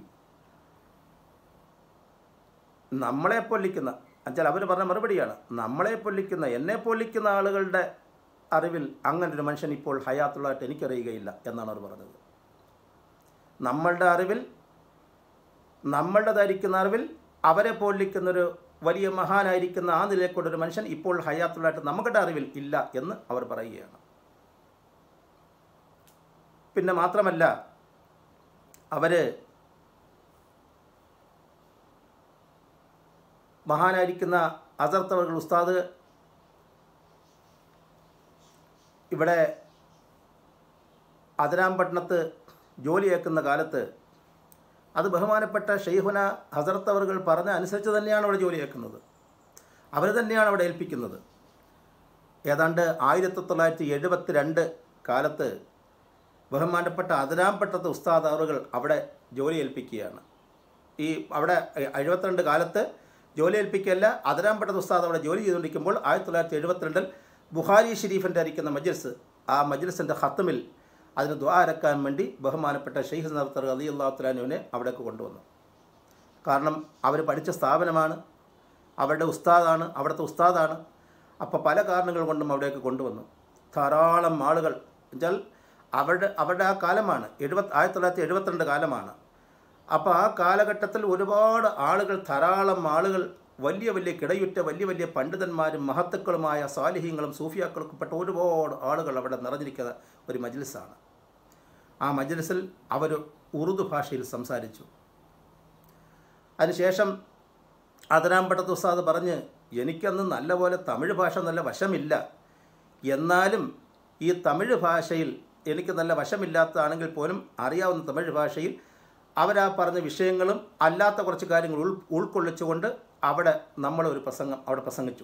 നമ്മളെ പൊല്ലിക്കുന്ന എന്നുവെച്ചാൽ അവർ പറഞ്ഞ മറുപടിയാണ് നമ്മളെ പൊല്ലിക്കുന്ന എന്നെ പൊല്ലിക്കുന്ന ആളുകളുടെ അറിവിൽ അങ്ങനെ ഒരു മനുഷ്യൻ ഇപ്പോൾ ഹയാത്തുള്ളതായിട്ട് എനിക്കറിയുകയില്ല എന്നാണ് അവർ പറഞ്ഞത് നമ്മളുടെ അറിവിൽ നമ്മളുടെ ധരിക്കുന്ന അറിവിൽ അവരെ പോലിരിക്കുന്നൊരു വലിയ മഹാനായിരിക്കുന്ന ആ നിലയിൽക്കൂടെ ഒരു മനുഷ്യൻ ഇപ്പോൾ ഹയാത്തുള്ളതായിട്ട് നമ്മുടെ അറിവിൽ ഇല്ല എന്ന് അവർ പറയുകയാണ് പിന്നെ മാത്രമല്ല അവർ മഹാനായിരിക്കുന്ന അസർത്തവകൾ ഉസ്താദ് ഇവിടെ അതിരാമ്പട്ടണത്ത് ജോലിയേക്കുന്ന കാലത്ത് അത് ബഹുമാനപ്പെട്ട ഷെയ്ഹുന ഹസരത്ത് അവറുകൾ പറഞ്ഞ അനുസരിച്ച് തന്നെയാണ് അവിടെ ജോലിയേക്കുന്നത് അവർ തന്നെയാണ് അവിടെ ഏൽപ്പിക്കുന്നത് ഏതാണ്ട് ആയിരത്തി തൊള്ളായിരത്തി എഴുപത്തി രണ്ട് കാലത്ത് ബഹുമാനപ്പെട്ട അതിരാമ്പട്ടത്ത് ഉസ്താദ് അവറുകൾ അവിടെ ജോലി ഏൽപ്പിക്കുകയാണ് ഈ അവിടെ എഴുപത്തിരണ്ട് കാലത്ത് ജോലി ഏൽപ്പിക്കല്ല അതിരാമ്പട്ടത്ത് ഉസ്താദ് അവിടെ ജോലി ചെയ്തുകൊണ്ടിരിക്കുമ്പോൾ ആയിരത്തി തൊള്ളായിരത്തി എഴുപത്തിരണ്ടിൽ ബുഹാരി ഷെരീഫിൻ്റെ അരിക്കുന്ന മജ്ലിസ് ആ മജ്ലിസിൻ്റെ ഹത്തമിൽ അതിന് ദ്വാരക്കാൻ വേണ്ടി ബഹുമാനപ്പെട്ട ഷെയ്ഖ് നർത്തർ അലി അള്ളാഹുത്തലാനുവിനെ അവിടേക്ക് കൊണ്ടുവന്നു കാരണം അവർ പഠിച്ച സ്ഥാപനമാണ് അവരുടെ ഉസ്താദാണ് അവിടുത്തെ ഉസ്താദാണ് അപ്പോൾ പല കാരണങ്ങൾ കൊണ്ടും അവിടേക്ക് കൊണ്ടുവന്നു ധാരാളം ആളുകൾ എന്നുവെച്ചാൽ അവരുടെ അവരുടെ ആ കാലമാണ് എഴുപത്തി ആയിരത്തി തൊള്ളായിരത്തി എഴുപത്തിരണ്ട് കാലമാണ് അപ്പോൾ ആ കാലഘട്ടത്തിൽ ഒരുപാട് ആളുകൾ ധാരാളം ആളുകൾ വലിയ വലിയ കിടയുറ്റ വലിയ വലിയ പണ്ഡിതന്മാരും മഹത്തുക്കളുമായ സാലിഹ്യങ്ങളും സൂഫിയാക്കൾക്കുപ്പെട്ട ഒരുപാട് ആളുകൾ അവിടെ നിറഞ്ഞിരിക്കുന്ന ഒരു മജ്ലിസാണ് ആ മജ്ലിസിൽ അവർ ഉറുദു ഭാഷയിൽ സംസാരിച്ചു അതിനുശേഷം അതിനാമ്പട്ടത്ത് ഉസ്താദ് പറഞ്ഞ് എനിക്കന്ന് നല്ലപോലെ തമിഴ് ഭാഷ നല്ല വശമില്ല എന്നാലും ഈ തമിഴ് ഭാഷയിൽ എനിക്ക് നല്ല വശമില്ലാത്തതാണെങ്കിൽ പോലും അറിയാവുന്ന തമിഴ് ഭാഷയിൽ അവരാ പറഞ്ഞ വിഷയങ്ങളും അല്ലാത്ത കുറച്ച് കാര്യങ്ങൾ ഉൾ ഉൾക്കൊള്ളിച്ചുകൊണ്ട് അവിടെ നമ്മൾ ഒരു പ്രസംഗം അവിടെ പ്രസംഗിച്ചു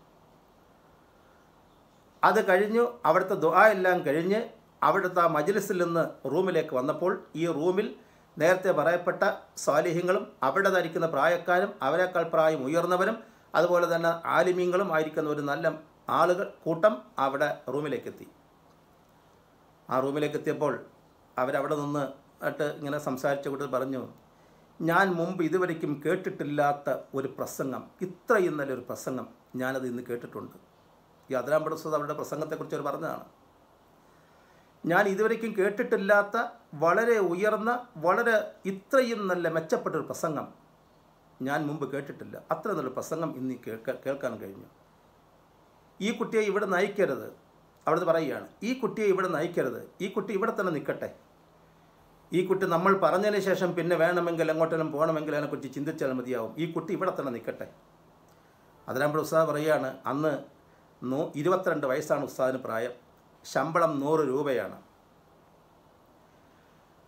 അത് കഴിഞ്ഞു അവിടുത്തെ ദുആ എല്ലാം കഴിഞ്ഞ് അവിടുത്തെ ആ മജ്ലിസിൽ നിന്ന് റൂമിലേക്ക് വന്നപ്പോൾ ഈ റൂമിൽ നേരത്തെ പറയപ്പെട്ട സ്വാലിഹ്യങ്ങളും അവിടെ ധരിക്കുന്ന പ്രായക്കാരും അവരെക്കാൾ പ്രായം ഉയർന്നവരും അതുപോലെ തന്നെ ആലിമീങ്ങളും ആയിരിക്കുന്ന ഒരു നല്ല ആളുകൾ കൂട്ടം അവിടെ റൂമിലേക്ക് എത്തി ആ റൂമിലേക്ക് എത്തിയപ്പോൾ അവരവിടെ നിന്ന് ആയിട്ട് ഇങ്ങനെ സംസാരിച്ച കൂട്ടർ പറഞ്ഞു ഞാൻ മുമ്പ് ഇതുവരയ്ക്കും കേട്ടിട്ടില്ലാത്ത ഒരു പ്രസംഗം ഇത്രയും നല്ലൊരു പ്രസംഗം ഞാനത് ഇന്ന് കേട്ടിട്ടുണ്ട് ഈ അതിരാമ്പട ഉസ്താദ് അവരുടെ പ്രസംഗത്തെക്കുറിച്ച് അവർ പറഞ്ഞതാണ് ഞാൻ ഇതുവരയ്ക്കും കേട്ടിട്ടില്ലാത്ത വളരെ ഉയർന്ന വളരെ ഇത്രയും നല്ല മെച്ചപ്പെട്ട ഒരു പ്രസംഗം ഞാൻ മുമ്പ് കേട്ടിട്ടില്ല അത്ര നല്ല പ്രസംഗം ഇന്ന് കേൾക്ക കേൾക്കാൻ കഴിഞ്ഞു ഈ കുട്ടിയെ ഇവിടെ നയിക്കരുത് അവിടുന്ന് പറയുകയാണ് ഈ കുട്ടിയെ ഇവിടെ നയിക്കരുത് ഈ കുട്ടി ഇവിടെ തന്നെ നിൽക്കട്ടെ ഈ കുട്ടി നമ്മൾ പറഞ്ഞതിന് ശേഷം പിന്നെ വേണമെങ്കിൽ എങ്ങോട്ടെങ്കിലും പോകണമെങ്കിൽ അതിനെക്കുറിച്ച് ചിന്തിച്ചാൽ മതിയാവും ഈ കുട്ടി ഇവിടെ തന്നെ നിൽക്കട്ടെ അതിനാകുമ്പോൾ ഉസ്താദ് പറയുകയാണ് അന്ന് നൂ ഇരുപത്തിരണ്ട് വയസ്സാണ് ഉസ്താദിന് പ്രായം ശമ്പളം നൂറ് രൂപയാണ്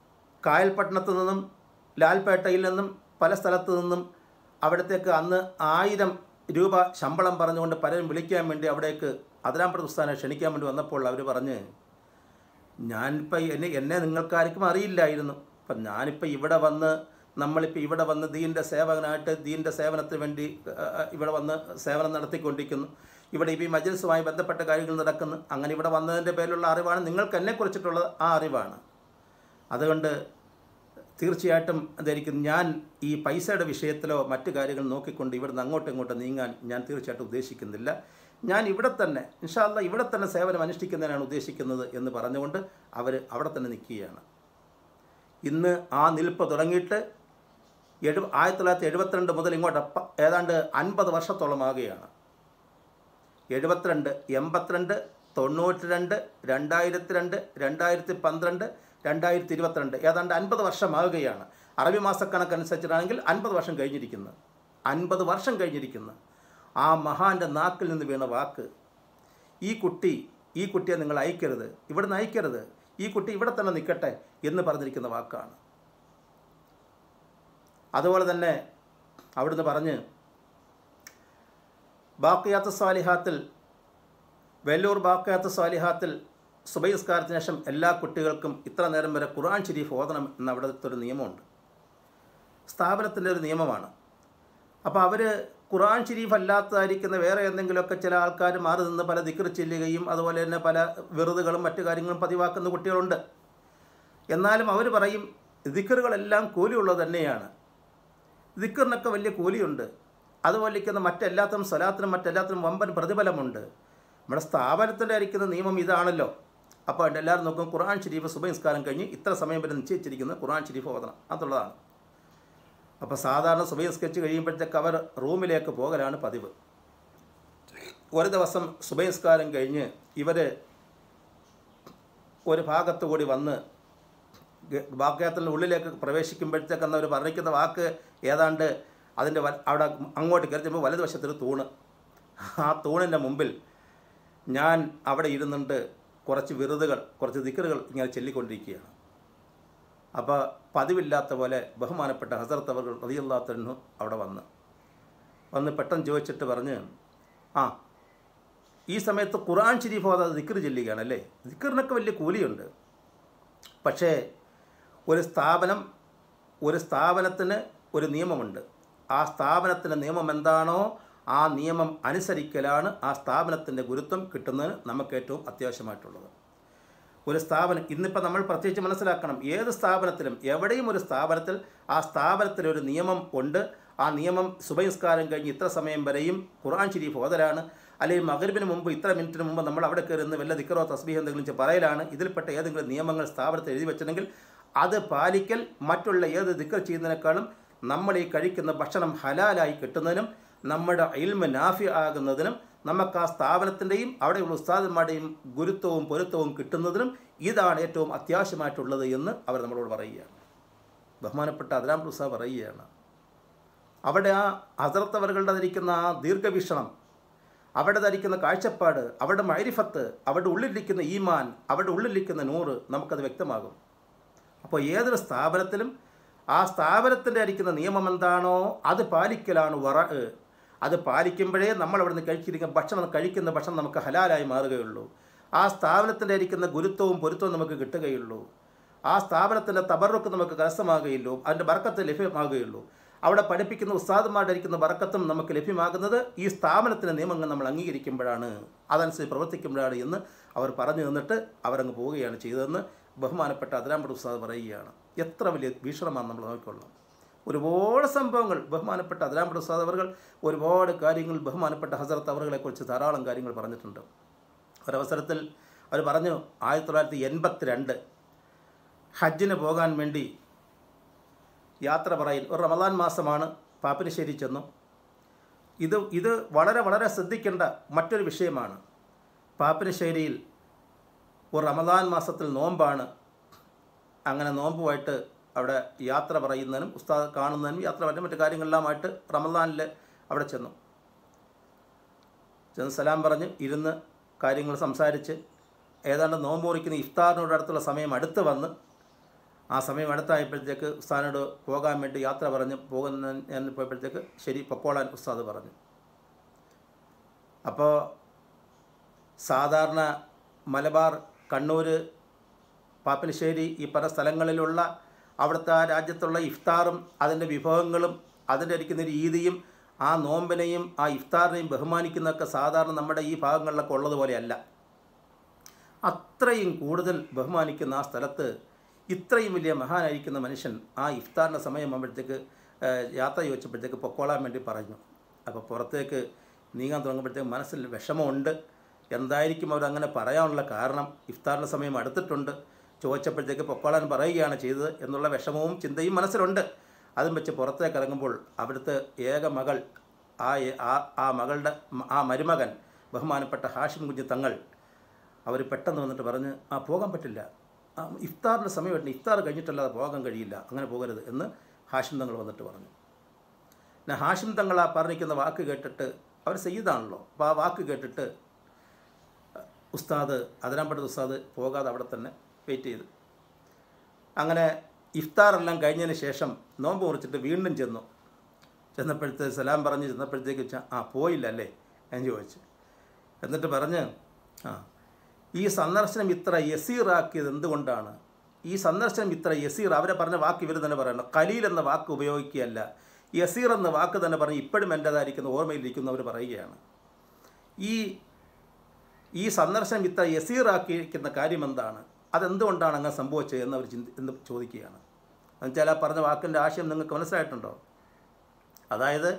കായൽപട്ടണത്തു നിന്നും ലാൽപേട്ടയിൽ നിന്നും പല സ്ഥലത്തു നിന്നും അവിടത്തേക്ക് അന്ന് ആയിരം രൂപ ശമ്പളം പറഞ്ഞുകൊണ്ട് പലരും വിളിക്കാൻ വേണ്ടി അവിടേക്ക് അതിരാമ്പുറത്ത് ഉസ്താനെ ക്ഷണിക്കാൻ വേണ്ടി വന്നപ്പോൾ അവർ പറഞ്ഞ് ഞാനിപ്പോൾ എന്നെ എന്നെ നിങ്ങൾക്കാർക്കും അറിയില്ലായിരുന്നു അപ്പം ഞാനിപ്പോൾ ഇവിടെ വന്ന് നമ്മളിപ്പോൾ ഇവിടെ വന്ന് ദീൻ്റെ സേവകനായിട്ട് ദീൻ്റെ സേവനത്തിന് വേണ്ടി ആ, ഇവിടെ വന്ന് സേവനം നടത്തിക്കൊണ്ടിരിക്കുന്നു ഇവിടെ ഇപ്പോൾ ഈ മജ്ലിസുമായി ബന്ധപ്പെട്ട കാര്യങ്ങൾ നടക്കുന്നു അങ്ങനെ ഇവിടെ വന്നതിൻ്റെ പേരിലുള്ള അറിവാണ് നിങ്ങൾക്ക് എന്നെക്കുറിച്ചിട്ടുള്ള ആ അറിവാണ് അതുകൊണ്ട് തീർച്ചയായിട്ടും അതായിരിക്കും ഞാൻ ഈ പൈസയുടെ വിഷയത്തിലോ മറ്റു കാര്യങ്ങൾ നോക്കിക്കൊണ്ട് ഇവിടുന്ന് അങ്ങോട്ടും ഇങ്ങോട്ടും നീങ്ങാൻ ഞാൻ തീർച്ചയായിട്ടും ഉദ്ദേശിക്കുന്നില്ല ഞാൻ ഇവിടെ തന്നെ ഇൻഷാല്ല ഇവിടെ തന്നെ സേവനം അനുഷ്ഠിക്കുന്നതിനാണ് ഉദ്ദേശിക്കുന്നത് എന്ന് പറഞ്ഞുകൊണ്ട് അവർ അവിടെ തന്നെ നിൽക്കുകയാണ് ഇന്ന് ആ നിൽപ്പ് തുടങ്ങിയിട്ട് എഴു ആയിരത്തി തൊള്ളായിരത്തി എഴുപത്തിരണ്ട് മുതൽ ഇങ്ങോട്ട് അപ്പ ഏതാണ്ട് അൻപത് വർഷത്തോളമാകുകയാണ് എഴുപത്തിരണ്ട് എൺപത്തിരണ്ട് തൊണ്ണൂറ്റി രണ്ട് രണ്ടായിരത്തി രണ്ട് രണ്ടായിരത്തി പന്ത്രണ്ട് രണ്ടായിരത്തി ഇരുപത്തിരണ്ട് ഏതാണ്ട് അൻപത് വർഷമാകുകയാണ് അറബി മാസക്കണക്കനുസരിച്ചിട്ടാണെങ്കിൽ അൻപത് വർഷം കഴിഞ്ഞിരിക്കുന്നു അൻപത് വർഷം കഴിഞ്ഞിരിക്കുന്നു ആ മഹാൻ്റെ നാക്കിൽ നിന്ന് വീണ വാക്ക് ഈ കുട്ടി ഈ കുട്ടിയെ നിങ്ങൾ അയക്കരുത് ഇവിടുന്ന് അയക്കരുത് ഈ കുട്ടി ഇവിടെ തന്നെ നിൽക്കട്ടെ എന്ന് പറഞ്ഞിരിക്കുന്ന വാക്കാണ് അതുപോലെ തന്നെ അവിടുന്ന് പറഞ്ഞ് ബാക്കിയാത്ത സ്വാലിഹാത്തിൽ വെല്ലൂർ ബാക്കിയാത്ത സ്വാലിഹാത്തിൽ സുബൈസ്കാരത്തിന് ശേഷം എല്ലാ കുട്ടികൾക്കും ഇത്ര നേരം വരെ ഖുർആൻ ഷരീഫ് ഓതണം എന്ന അവിടുത്തെ ഒരു നിയമമുണ്ട് സ്ഥാപനത്തിൻ്റെ ഒരു നിയമമാണ് അപ്പോൾ അവർ ഖുർആൻ ഷരീഫ് അല്ലാത്തതായിരിക്കുന്ന വേറെ എന്തെങ്കിലുമൊക്കെ ചില ആൾക്കാർ മാറി നിന്ന് പല ദിക്കർ ചെല്ലുകയും അതുപോലെ തന്നെ പല വെറുതുകളും മറ്റു കാര്യങ്ങളും പതിവാക്കുന്ന കുട്ടികളുണ്ട് എന്നാലും അവർ പറയും ദിക്കറുകളെല്ലാം കൂലിയുള്ളത് തന്നെയാണ് ദിക്കറിനൊക്കെ വലിയ കൂലിയുണ്ട് അതുപോലിരിക്കുന്ന മറ്റെല്ലാത്തിനും സ്വലാത്തിനും മറ്റെല്ലാത്തിനും വമ്പൻ പ്രതിഫലമുണ്ട് നമ്മുടെ സ്ഥാപനത്തിൻ്റെ അരിക്കുന്ന നിയമം ഇതാണല്ലോ അപ്പോൾ എല്ലാവരും നോക്കും ഖുർആൻ ഷരീഫ് സുബൈസ്കാരം കഴിഞ്ഞ് ഇത്ര സമയം വരെ നിശ്ചയിച്ചിരിക്കുന്നത് ഖുർആൻ ഷരീഫ് ഓതണം അതുള്ളതാണ് അപ്പോൾ സാധാരണ സുബൈസ്കരിച്ച് കഴിയുമ്പോഴത്തേക്ക് അവർ റൂമിലേക്ക് പോകലാണ് പതിവ് ഒരു ദിവസം സുബൈസ്കാരം കഴിഞ്ഞ് ഇവർ ഒരു ഭാഗത്തു കൂടി വന്ന് വാക്യത്തിൻ്റെ ഉള്ളിലേക്ക് പ്രവേശിക്കുമ്പോഴത്തേക്ക് അവർ പറഞ്ഞിരിക്കുന്ന വാക്ക് ഏതാണ്ട് അതിൻ്റെ വ- അവിടെ അങ്ങോട്ട് കയറി ചെല്ലുമ്പോൾ വലതുവശത്തൊരു തൂണ് ആ തൂണിൻ്റെ മുമ്പിൽ ഞാൻ അവിടെ ഇരുന്നുണ്ട് കുറച്ച് വിറുതുകൾ കുറച്ച് ദിക്കറുകൾ ഇങ്ങനെ ചൊല്ലിക്കൊണ്ടിരിക്കുകയാണ് അപ്പോൾ പതിവില്ലാത്ത പോലെ ബഹുമാനപ്പെട്ട ഹസരത്ത് അവർ റതിയല്ലാത്തന്നു അവിടെ വന്ന് വന്ന് പെട്ടെന്ന് ചോദിച്ചിട്ട് പറഞ്ഞ് ആ ഈ സമയത്ത് ഖുർആൻ ഷരീഫ് ഓതാതെ ദിക്കർ ചൊല്ലുകയാണ് അല്ലേ ദിക്കറിനൊക്കെ വലിയ കൂലിയുണ്ട് പക്ഷേ ഒരു സ്ഥാപനം ഒരു സ്ഥാപനത്തിന് ഒരു നിയമമുണ്ട് ആ സ്ഥാപനത്തിൻ്റെ നിയമം എന്താണോ ആ നിയമം അനുസരിക്കലാണ് ആ സ്ഥാപനത്തിൻ്റെ ഗുരുത്വം കിട്ടുന്നതിന് നമുക്ക് ഏറ്റവും അത്യാവശ്യമായിട്ടുള്ളത് ഒരു സ്ഥാപനം ഇന്നിപ്പോൾ നമ്മൾ പ്രത്യേകിച്ച് മനസ്സിലാക്കണം ഏത് സ്ഥാപനത്തിലും എവിടെയും ഒരു സ്ഥാപനത്തിൽ ആ സ്ഥാപനത്തിൽ ഒരു നിയമം ഉണ്ട് ആ നിയമം സുബൈസ്കാരം കഴിഞ്ഞ് ഇത്ര സമയം വരെയും ഖുർആൻ ഷരീഫ് ഓതലാണ് അല്ലെങ്കിൽ മകരിബിന് മുമ്പ് ഇത്ര മിനിറ്റിന് മുമ്പ് നമ്മൾ അവിടെ കയറി നിന്ന് വല്ല ദിക്കറോ തസ്ബീഹ് എന്തെങ്കിലും ചെ- പറയലാണ് ഇതിൽപ്പെട്ട ഏതെങ്കിലും നിയമങ്ങൾ സ്ഥാപനത്തിൽ എഴുതി വെച്ചിട്ടുണ്ടെങ്കിൽ അത് പാലിക്കൽ മറ്റുള്ള ഏത് ദിക്കർ ചെയ്യുന്നതിനേക്കാളും നമ്മൾ ഈ കഴിക്കുന്ന ഭക്ഷണം ഹലാലായി കിട്ടുന്നതിനും നമ്മുടെ ഇൽമ നാഫി ആകുന്നതിനും നമുക്ക് ആ സ്ഥാപനത്തിൻ്റെയും അവിടെയുള്ള ഉസ്താദന്മാരുടെയും ഗുരുത്വവും പൊരുത്തവും കിട്ടുന്നതിനും ഇതാണ് ഏറ്റവും അത്യാവശ്യമായിട്ടുള്ളത് എന്ന് അവർ നമ്മളോട് പറയുകയാണ് ബഹുമാനപ്പെട്ട അതിരാം ഉസ്താദ് പറയുകയാണ് അവിടെ ആ ഹസറത്തവറുകളുടെ ധരിക്കുന്ന ആ ദീർഘവീക്ഷണം അവിടെ ധരിക്കുന്ന കാഴ്ചപ്പാട് അവരുടെ മൈരിഫത്ത് അവരുടെ ഉള്ളിലിരിക്കുന്ന ഈമാൻ അവരുടെ ഉള്ളിലിരിക്കുന്ന നൂറ് നമുക്കത് വ്യക്തമാകും അപ്പോൾ ഏതൊരു സ്ഥാപനത്തിലും ആ സ്ഥാപനത്തിൻ്റെ അരിക്കുന്ന നിയമം എന്താണോ അത് പാലിക്കലാണ് വറ അത് പാലിക്കുമ്പോഴേ നമ്മൾ അവിടുന്ന് കഴിച്ചിരിക്കുന്ന ഭക്ഷണം കഴിക്കുന്ന ഭക്ഷണം നമുക്ക് ഹലാലായി മാറുകയുള്ളൂ ആ സ്ഥാപനത്തിൻ്റെ അരിക്കുന്ന ഗുരുത്വവും പൊരുത്തവും നമുക്ക് കിട്ടുകയുള്ളൂ ആ സ്ഥാപനത്തിൻ്റെ തബറുക്ക് നമുക്ക് കരസ്ഥമാകുകയുള്ളൂ അതിൻ്റെ ബർക്കത്ത് ലഭ്യമാകുകയുള്ളൂ അവിടെ പഠിപ്പിക്കുന്ന ഉസ്താദന്മാരുടെ ഇരിക്കുന്ന ബർക്കത്തും നമുക്ക് ലഭ്യമാകുന്നത് ഈ സ്ഥാപനത്തിൻ്റെ നിയമങ്ങൾ നമ്മൾ അംഗീകരിക്കുമ്പോഴാണ് അതനുസരിച്ച് പ്രവർത്തിക്കുമ്പോഴാണ് എന്ന് അവർ പറഞ്ഞു തന്നിട്ട് അവരങ്ങ് പോവുകയാണ് ചെയ്തതെന്ന് ബഹുമാനപ്പെട്ട അതിരാമ്പട് ഉസ്താദ് പറയുകയാണ് എത്ര വലിയ വീക്ഷണമാണ് നമ്മൾ നോക്കിക്കൊള്ളാം ഒരുപാട് സംഭവങ്ങൾ ബഹുമാനപ്പെട്ട അതിരാമ്പട് ഉസ്താദ് അവർ ഒരുപാട് കാര്യങ്ങൾ ബഹുമാനപ്പെട്ട ഹസരത്ത് അവറുകളെക്കുറിച്ച് ധാരാളം കാര്യങ്ങൾ പറഞ്ഞിട്ടുണ്ട് ഒരവസരത്തിൽ അവർ പറഞ്ഞു ആയിരത്തി തൊള്ളായിരത്തി എൺപത്തി രണ്ട് ഹജ്ജിന് പോകാൻ വേണ്ടി യാത്ര പറയിൽ ഒരു റമദാൻ മാസമാണ് പാപ്പിനിശ്ശേരി ചെന്നു ഇത് ഇത് വളരെ വളരെ ശ്രദ്ധിക്കേണ്ട മറ്റൊരു വിഷയമാണ് പാപ്പിനിശ്ശേരിയിൽ ഒരു റമദാൻ മാസത്തിൽ നോമ്പാണ് അങ്ങനെ നോമ്പുമായിട്ട് അവിടെ യാത്ര പറയുന്നതിനും ഉസ്താദ് കാണുന്നതിനും യാത്ര പറ്റും മറ്റു കാര്യങ്ങളെല്ലാമായിട്ട് റമദാനിൽ അവിടെ ചെന്നു ചെന്ന് സലാം പറഞ്ഞ് ഇരുന്ന് കാര്യങ്ങൾ സംസാരിച്ച് ഏതാണ്ട് നോമ്പ് മുറിക്കുന്ന ഇഫ്താറിനോട് അടുത്തുള്ള സമയം അടുത്ത് വന്ന് ആ സമയം അടുത്തായപ്പോഴത്തേക്ക് ഉസ്താദിനോട് പോകാൻ വേണ്ടി യാത്ര പറഞ്ഞ് പോകുന്ന ഞാൻ പോയപ്പോഴത്തേക്ക് ശരി പൊക്കോളാൻ ഉസ്താദ് പറഞ്ഞു അപ്പോൾ സാധാരണ മലബാർ കണ്ണൂർ പാപ്പനശ്ശേരി ഈ പല സ്ഥലങ്ങളിലുള്ള അവിടുത്തെ ആ രാജ്യത്തുള്ള ഇഫ്താറും അതിൻ്റെ വിഭവങ്ങളും അതിൻ്റെ ഇരിക്കുന്ന രീതിയും ആ നോമ്പിനെയും ആ ഇഫ്താറിനെയും ബഹുമാനിക്കുന്നതൊക്കെ സാധാരണ നമ്മുടെ ഈ ഭാഗങ്ങളിലൊക്കെ ഉള്ളതുപോലെയല്ല അത്രയും കൂടുതൽ ബഹുമാനിക്കുന്ന ആ സ്ഥലത്ത് ഇത്രയും വലിയ മഹാനായിരിക്കുന്ന മനുഷ്യൻ ആ ഇഫ്താറിൻ്റെ സമയം ആകുമ്പോഴത്തേക്ക് ഏഹ്, യാത്ര ചോദിച്ചപ്പോഴത്തേക്ക് പൊക്കോളാൻ വേണ്ടി പറഞ്ഞു അപ്പോൾ പുറത്തേക്ക് നീങ്ങാൻ തുടങ്ങുമ്പോഴത്തേക്ക് മനസ്സിൽ വിഷമമുണ്ട് എന്തായിരിക്കും അവരങ്ങനെ പറയാനുള്ള കാരണം ഇഫ്താറിൻ്റെ സമയം അടുത്തിട്ടുണ്ട് ചോദിച്ചപ്പോഴത്തേക്ക് പൊക്കോളാൻ പറയുകയാണ് ചെയ്തത് എന്നുള്ള വിഷമവും ചിന്തയും മനസ്സിലുണ്ട് അതും വെച്ച് പുറത്തേക്ക് ഇറങ്ങുമ്പോൾ അവിടുത്തെ ഏക മകൾ ആ ഏ- ആ ആ മകളുടെ മ- ആ മരുമകൻ ബഹുമാനപ്പെട്ട ഹാഷിം കുഞ്ഞ് തങ്ങൾ അവർ പെട്ടെന്ന് വന്നിട്ട് പറഞ്ഞ് ആ പോകാൻ പറ്റില്ല ആ, ഇഫ്താറിൻ്റെ സമയമായിട്ട് ഇഫ്താർ കഴിഞ്ഞിട്ടല്ലാതെ പോകാൻ കഴിയില്ല അങ്ങനെ പോകരുത് എന്ന് ഹാഷിം തങ്ങൾ വന്നിട്ട് പറഞ്ഞു പിന്നെ ഹാഷിം തങ്ങൾ ആ പറഞ്ഞിരിക്കുന്ന വാക്ക് കേട്ടിട്ട് അവർ സയ്യിദാണല്ലോ അപ്പോൾ ആ വാക്ക് കേട്ടിട്ട് ഉസ്താദ് അതിനാമ്പട്ട ഉസ്താദ് പോകാതെ അവിടെ തന്നെ വെയിറ്റ് ചെയ്തു അങ്ങനെ ഇഫ്താറെല്ലാം കഴിഞ്ഞതിന് ശേഷം നോമ്പ് മുറിച്ചിട്ട് വീണ്ടും ചെന്നു ചെന്നപ്പോഴത്തെ സലാം പറഞ്ഞ് ചെന്നപ്പോഴത്തേക്ക് വെച്ചാൽ ആ പോയില്ല അല്ലേ ഞാൻ ചോദിച്ചു എന്നിട്ട് പറഞ്ഞ് ആ ഈ സന്ദർശനം ഇത്ര യസീറാക്കിയത് എന്തുകൊണ്ടാണ് ഈ സന്ദർശനം ഇത്ര യസീർ അവരെ പറഞ്ഞ വാക്ക് ഇവർ തന്നെ പറയണം കലീൽ എന്ന വാക്ക് ഉപയോഗിക്കുകയല്ല യസീർ എന്ന വാക്ക് തന്നെ പറഞ്ഞ് ഇപ്പോഴും എൻ്റേതായിരിക്കുന്ന ഓർമ്മയിലിരിക്കുന്നവർ പറയുകയാണ് ഈ ഈ സന്ദർശനം ഇത്ര യസീറാക്കിയിരിക്കുന്ന കാര്യം എന്താണ് അതെന്തുകൊണ്ടാണ് അങ്ങനെ സംഭവിച്ചത് എന്ന് അവർ ചിന്തി എന്ന് ചോദിക്കുകയാണ് എന്നുവെച്ചാൽ ആ പറഞ്ഞ വാക്കിൻ്റെ ആശയം നിങ്ങൾക്ക് മനസ്സിലായിട്ടുണ്ടോ അതായത്